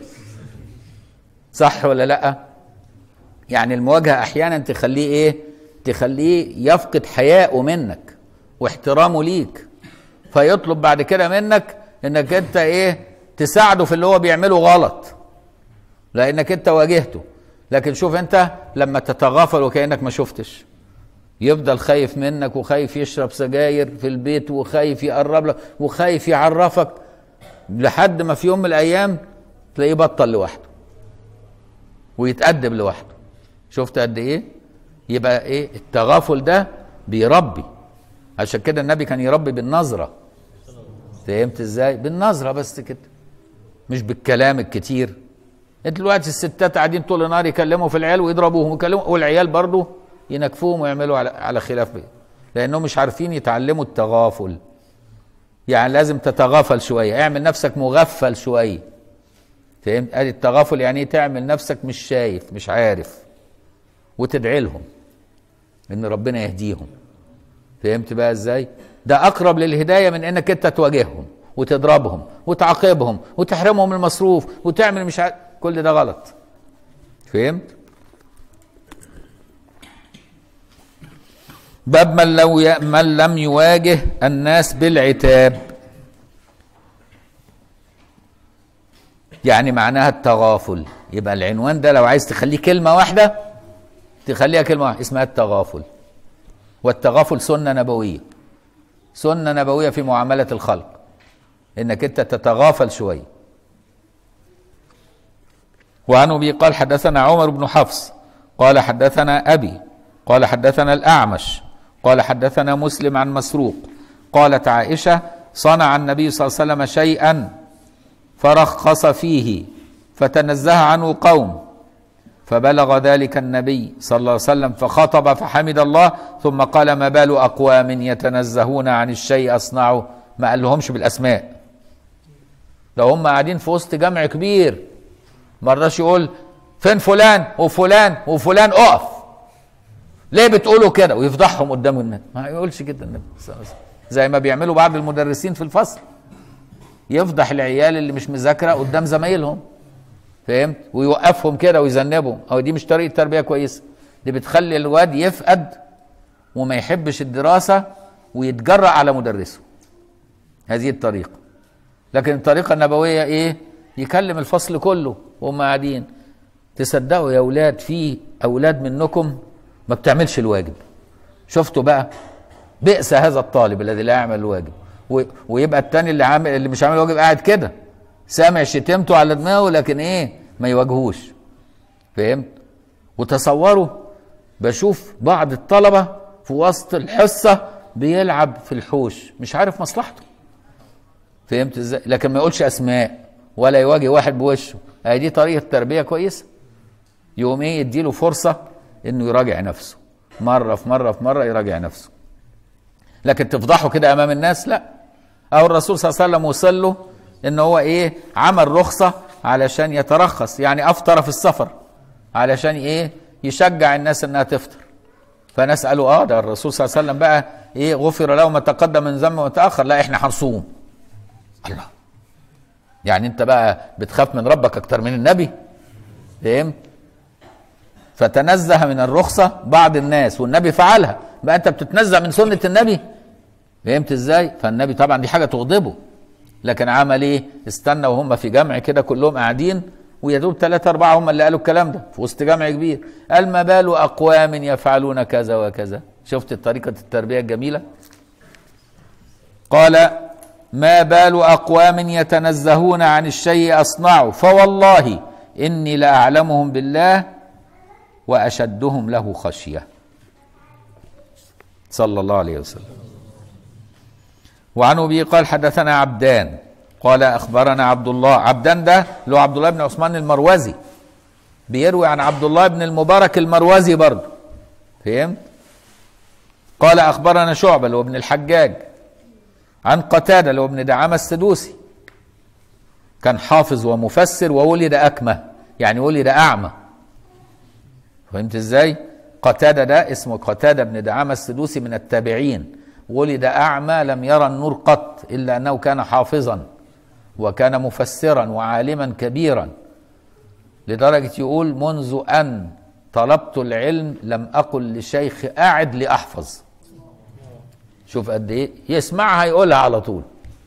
صح ولا لا يعني المواجهه احيانا تخليه ايه تخليه يفقد حياءه منك واحترامه ليك فيطلب بعد كده منك انك انت ايه تساعده في اللي هو بيعمله غلط لانك انت واجهته لكن شوف انت لما تتغافل وكانك ما شفتش يفضل خايف منك وخايف يشرب سجاير في البيت وخايف يقرب لك وخايف يعرفك لحد ما في يوم من الايام تلاقيه بطل لوحده ويتأدب لوحده شفت قد ايه يبقى ايه التغافل ده بيربي عشان كده النبي كان يربي بالنظره فهمت ازاي بالنظره بس كده مش بالكلام الكتير انت دلوقتي الستات قاعدين طول النهار يكلموا في العيال ويضربوهم ويكلموا والعيال برضه ينكفوهم ويعملوا على على خلاف بيه لانهم مش عارفين يتعلموا التغافل يعني لازم تتغافل شويه اعمل نفسك مغفل شويه فهمت ادي التغافل يعني ايه تعمل نفسك مش شايف مش عارف وتدعي لهم ان ربنا يهديهم فهمت بقى ازاي ده اقرب للهدايه من انك انت تواجههم وتضربهم وتعاقبهم وتحرمهم المصروف وتعمل مش عارف كل ده غلط فهمت باب من لو ي... من لم يواجه الناس بالعتاب يعني معناها التغافل يبقى العنوان ده لو عايز تخليه كلمة واحدة تخليها كلمة واحدة اسمها التغافل والتغافل سنة نبوية سنة نبوية في معاملة الخلق انك انت تتغافل شوية وعن ابي قال حدثنا عمر بن حفص قال حدثنا ابي قال حدثنا الاعمش قال حدثنا مسلم عن مسروق قالت عائشه صنع النبي صلى الله عليه وسلم شيئا فرخص فيه فتنزه عنه قوم فبلغ ذلك النبي صلى الله عليه وسلم فخطب فحمد الله ثم قال ما بال اقوام يتنزهون عن الشيء اصنعه ما قال لهمش بالاسماء لو هم قاعدين في وسط جمع كبير ما رضاش يقول فين فلان وفلان وفلان اقف ليه بتقولوا كده ويفضحهم قدام الناس ما يقولش كده النبي زي ما بيعملوا بعض المدرسين في الفصل يفضح العيال اللي مش مذاكره قدام زمايلهم فهمت ويوقفهم كده ويذنبهم او دي مش طريقه تربيه كويسه دي بتخلي الواد يفقد وما يحبش الدراسه ويتجرأ على مدرسه هذه الطريقه لكن الطريقه النبويه ايه يكلم الفصل كله وهم قاعدين تصدقوا يا اولاد في اولاد منكم ما بتعملش الواجب شفتوا بقى بئس هذا الطالب الذي لا يعمل الواجب و... ويبقى التاني اللي عامل اللي مش عامل الواجب قاعد كده سامع شتمته على دماغه لكن ايه ما يواجهوش فهمت وتصوروا بشوف بعض الطلبة في وسط الحصة بيلعب في الحوش مش عارف مصلحته فهمت ازاي لكن ما يقولش اسماء ولا يواجه واحد بوشه هي دي طريقة تربية كويسة يقوم ايه يديله فرصة انه يراجع نفسه مرة في مرة في مرة يراجع نفسه لكن تفضحه كده امام الناس لا او الرسول صلى الله عليه وسلم وصل له ان هو ايه عمل رخصه علشان يترخص يعني افطر في السفر علشان ايه يشجع الناس انها تفطر فناس قالوا اه ده الرسول صلى الله عليه وسلم بقى ايه غفر له ما تقدم من ذنب وما تاخر لا احنا هنصوم الله يعني انت بقى بتخاف من ربك اكتر من النبي فهمت فتنزه من الرخصه بعض الناس والنبي فعلها بقى انت بتتنزه من سنه النبي فهمت ازاي فالنبي طبعا دي حاجه تغضبه لكن عمل ايه استنى وهم في جمع كده كلهم قاعدين ويا دوب ثلاثة أربعة هم اللي قالوا الكلام ده في وسط جمع كبير قال ما بال أقوام يفعلون كذا وكذا شفت طريقة التربية الجميلة قال ما بال أقوام يتنزهون عن الشيء أصنعوا فوالله إني لأعلمهم بالله وأشدهم له خشية صلى الله عليه وسلم وعن ابي قال حدثنا عبدان قال اخبرنا عبد الله عبدان ده اللي هو عبد الله بن عثمان المروزي بيروي عن عبد الله بن المبارك المروزي برضه فهمت قال اخبرنا شعبه اللي هو ابن الحجاج عن قتاده اللي هو ابن دعامه السدوسي كان حافظ ومفسر وولد اكمه يعني ولد اعمى فهمت ازاي قتاده ده اسمه قتاده بن دعامه السدوسي من التابعين ولد اعمى لم يرى النور قط الا انه كان حافظا وكان مفسرا وعالما كبيرا لدرجه يقول منذ ان طلبت العلم لم اقل لشيخ اعد لاحفظ شوف قد ايه يسمعها يقولها على طول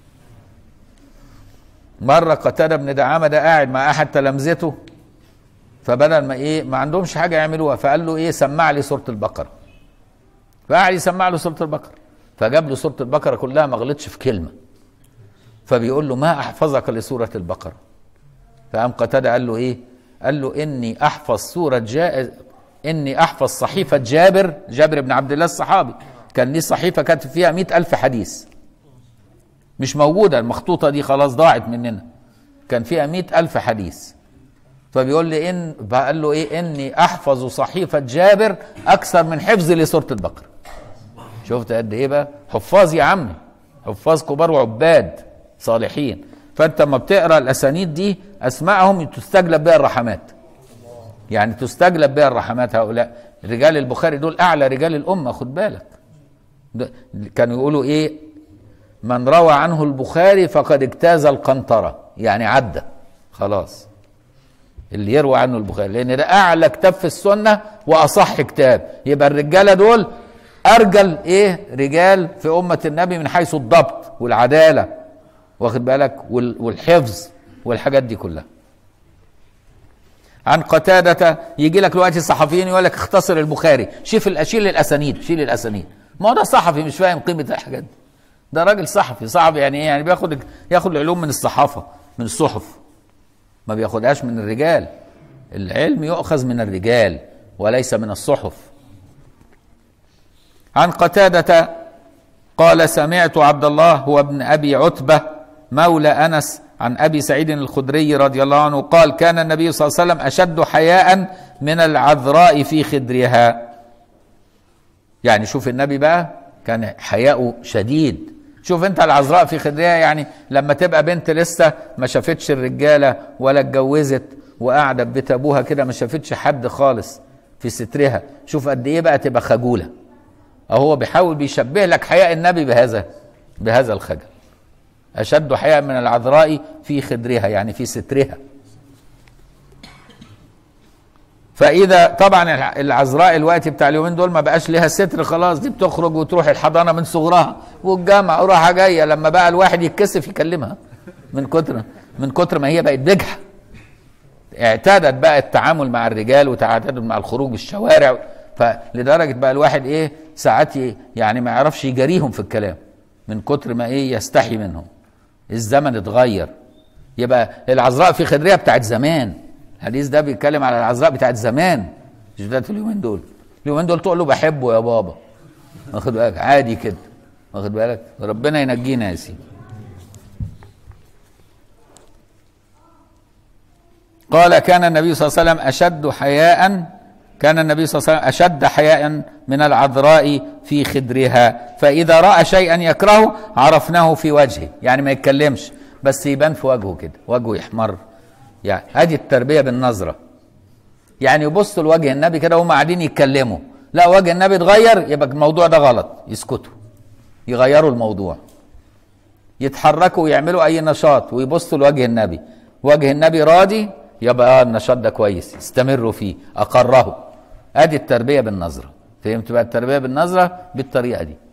مره قتاده بن دعامه ده قاعد مع احد تلامذته فبدل ما ايه ما عندهمش حاجه يعملوها فقال له ايه سمع لي سوره البقره فقعد يسمع له سوره البقره فجاب له سوره البقره كلها ما غلطش في كلمه فبيقول له ما احفظك لسوره البقره فقام قتاده قال له ايه قال له اني احفظ سوره جاء اني احفظ صحيفه جابر جابر بن عبد الله الصحابي كان ليه صحيفه كاتب فيها مئة ألف حديث مش موجوده المخطوطه دي خلاص ضاعت مننا كان فيها مئة ألف حديث فبيقول لي ان قال له ايه اني احفظ صحيفه جابر اكثر من حفظي لسوره البقره شفت قد ايه بقى حفاظ يا عمي حفاظ كبار وعباد صالحين فانت لما بتقرا الاسانيد دي اسمائهم تستجلب بها الرحمات يعني تستجلب بها الرحمات هؤلاء رجال البخاري دول اعلى رجال الامه خد بالك كانوا يقولوا ايه من روى عنه البخاري فقد اجتاز القنطره يعني عدى خلاص اللي يروى عنه البخاري لان ده اعلى كتاب في السنه واصح كتاب يبقى الرجاله دول ارجل ايه رجال في امه النبي من حيث الضبط والعداله واخد بالك والحفظ والحاجات دي كلها عن قتادة يجي لك دلوقتي صحفيين يقول لك اختصر البخاري شيل شيل الاسانيد شيل الاسانيد ما هو ده صحفي مش فاهم قيمه الحاجات دي ده راجل صحفي صحفي يعني ايه يعني بياخد ياخد العلوم من الصحافه من الصحف ما بياخدهاش من الرجال العلم يؤخذ من الرجال وليس من الصحف عن قتادة قال سمعت عبد الله هو ابن أبي عتبة مولى أنس عن أبي سعيد الخدري رضي الله عنه قال كان النبي صلى الله عليه وسلم أشد حياء من العذراء في خدرها يعني شوف النبي بقى كان حياؤه شديد شوف انت العذراء في خدرها يعني لما تبقى بنت لسه ما شافتش الرجاله ولا اتجوزت وقاعده في بيت ابوها كده ما شافتش حد خالص في سترها شوف قد ايه بقى تبقى خجوله هو بيحاول بيشبه لك حياء النبي بهذا بهذا الخجل اشد حياء من العذراء في خدرها يعني في سترها فاذا طبعا العذراء الوقت بتاع اليومين دول ما بقاش لها ستر خلاص دي بتخرج وتروح الحضانه من صغرها والجامعه وراحه جايه لما بقى الواحد يتكسف يكلمها من كتر من كتر ما هي بقت بجحه اعتادت بقى التعامل مع الرجال وتعتادت مع الخروج بالشوارع فلدرجه بقى الواحد ايه ساعات يعني ما يعرفش يجاريهم في الكلام من كتر ما ايه يستحي منهم الزمن اتغير يبقى العذراء في خدرها بتاعت زمان الحديث ده بيتكلم على العذراء بتاعت زمان مش بتاعت اليومين دول اليومين دول تقول له بحبه يا بابا واخد بالك عادي كده واخد بالك ربنا ينجينا يا سيدي قال كان النبي صلى الله عليه وسلم اشد حياء كان النبي صلى الله عليه وسلم اشد حياء من العذراء في خدرها فاذا راى شيئا يكرهه عرفناه في وجهه يعني ما يتكلمش بس يبان في وجهه كده وجهه يحمر يعني ادي التربيه بالنظره يعني يبصوا لوجه النبي كده وهم قاعدين يتكلموا لا وجه النبي اتغير يبقى الموضوع ده غلط يسكتوا يغيروا الموضوع يتحركوا ويعملوا اي نشاط ويبصوا لوجه النبي وجه النبي راضي يبقى آه النشاط ده كويس استمروا فيه اقره ادي التربيه بالنظره فهمت بقى التربيه بالنظره بالطريقه دي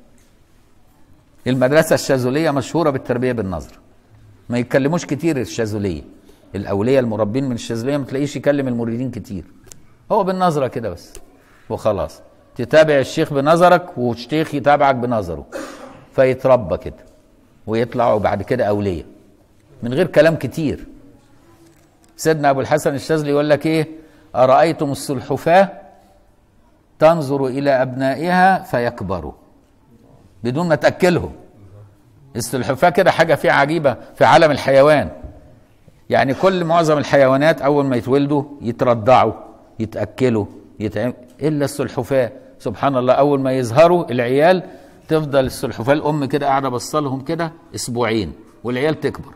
المدرسه الشاذليه مشهوره بالتربيه بالنظره ما يتكلموش كتير الشاذليه الاولياء المربين من الشاذليه ما تلاقيش يكلم المريدين كتير هو بالنظره كده بس وخلاص تتابع الشيخ بنظرك والشيخ يتابعك بنظره فيتربى كده ويطلعوا بعد كده اولياء من غير كلام كتير سيدنا ابو الحسن الشاذلي يقول لك ايه ارايتم السلحفاه تنظر الى ابنائها فيكبروا بدون ما تاكلهم السلحفاه كده حاجه فيها عجيبه في عالم الحيوان يعني كل معظم الحيوانات اول ما يتولدوا يترضعوا يتاكلوا يتعم... الا السلحفاه سبحان الله اول ما يظهروا العيال تفضل السلحفاه الام كده قاعده بصلهم كده اسبوعين والعيال تكبر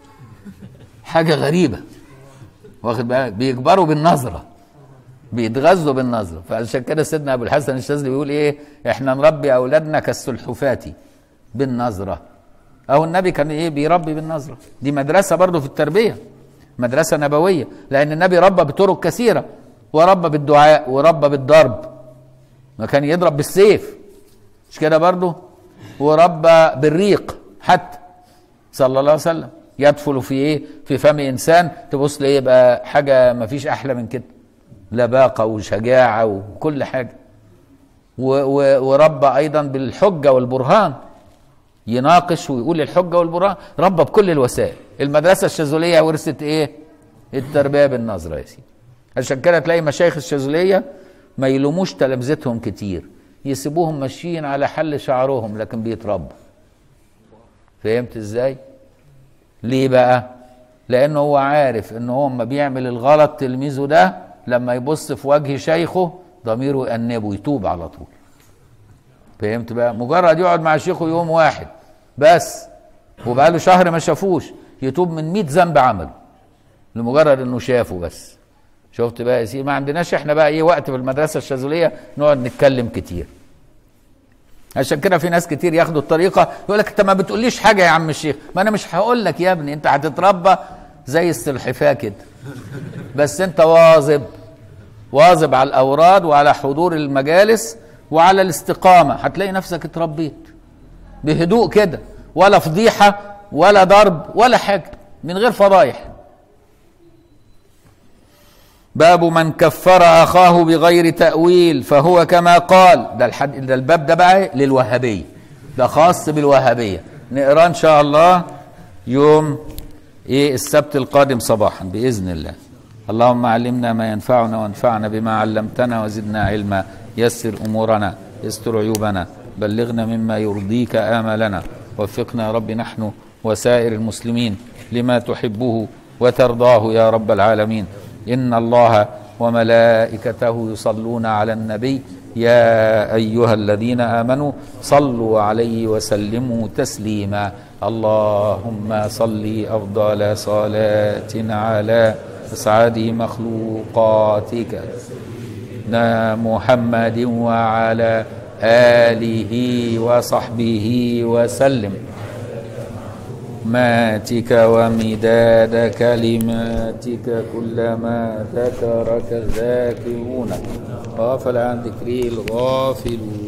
حاجه غريبه واخد بالك بيكبروا بالنظره بيتغذوا بالنظره فعشان كده سيدنا ابو الحسن الشاذلي بيقول ايه احنا نربي اولادنا كالسلحفات بالنظره او النبي كان ايه بيربي بالنظره دي مدرسه برضه في التربيه مدرسه نبويه لان النبي ربى بطرق كثيره وربى بالدعاء وربى بالضرب ما كان يضرب بالسيف مش كده برضه وربى بالريق حتى صلى الله عليه وسلم يدفل في ايه في فم انسان تبص ليه يبقى حاجه ما فيش احلى من كده لباقه وشجاعه وكل حاجه و و وربى ايضا بالحجه والبرهان يناقش ويقول الحجه والبرهان ربى بكل الوسائل المدرسه الشاذليه ورثت ايه التربيه بالنظره يا سيدي عشان كده تلاقي مشايخ الشاذليه ما يلوموش تلامذتهم كتير يسيبوهم ماشيين على حل شعرهم لكن بيتربوا فهمت ازاي ليه بقى لانه هو عارف ان هو اما بيعمل الغلط تلميذه ده لما يبص في وجه شيخه ضميره يأنبه يتوب على طول فهمت بقى مجرد يقعد مع شيخه يوم واحد بس وبقى له شهر ما شافوش يتوب من 100 ذنب عمله لمجرد انه شافه بس شفت بقى يا سيدي ما عندناش احنا بقى ايه وقت في المدرسه الشاذليه نقعد نتكلم كتير عشان كده في ناس كتير ياخدوا الطريقه يقول لك انت ما بتقوليش حاجه يا عم الشيخ ما انا مش هقول لك يا ابني انت هتتربى زي السلحفاه كده بس انت واظب واظب على الاوراد وعلى حضور المجالس وعلى الاستقامه هتلاقي نفسك اتربيت بهدوء كده ولا فضيحه ولا ضرب ولا حاجه من غير فضايح باب من كفر اخاه بغير تاويل فهو كما قال ده الحد ده الباب ده بقى للوهابيه ده خاص بالوهابيه نقراه ان شاء الله يوم ايه السبت القادم صباحا باذن الله اللهم علمنا ما ينفعنا وانفعنا بما علمتنا وزدنا علما يسر امورنا استر عيوبنا بلغنا مما يرضيك املنا وفقنا يا رب نحن وسائر المسلمين لما تحبه وترضاه يا رب العالمين ان الله وملائكته يصلون على النبي يا ايها الذين امنوا صلوا عليه وسلموا تسليما اللهم صل افضل صلاه على اسعد مخلوقاتك سيدنا محمد وعلى اله وصحبه وسلم ماتك ومداد كلماتك كلما ذكرك الذاكرون غافل عن ذكره الغافلون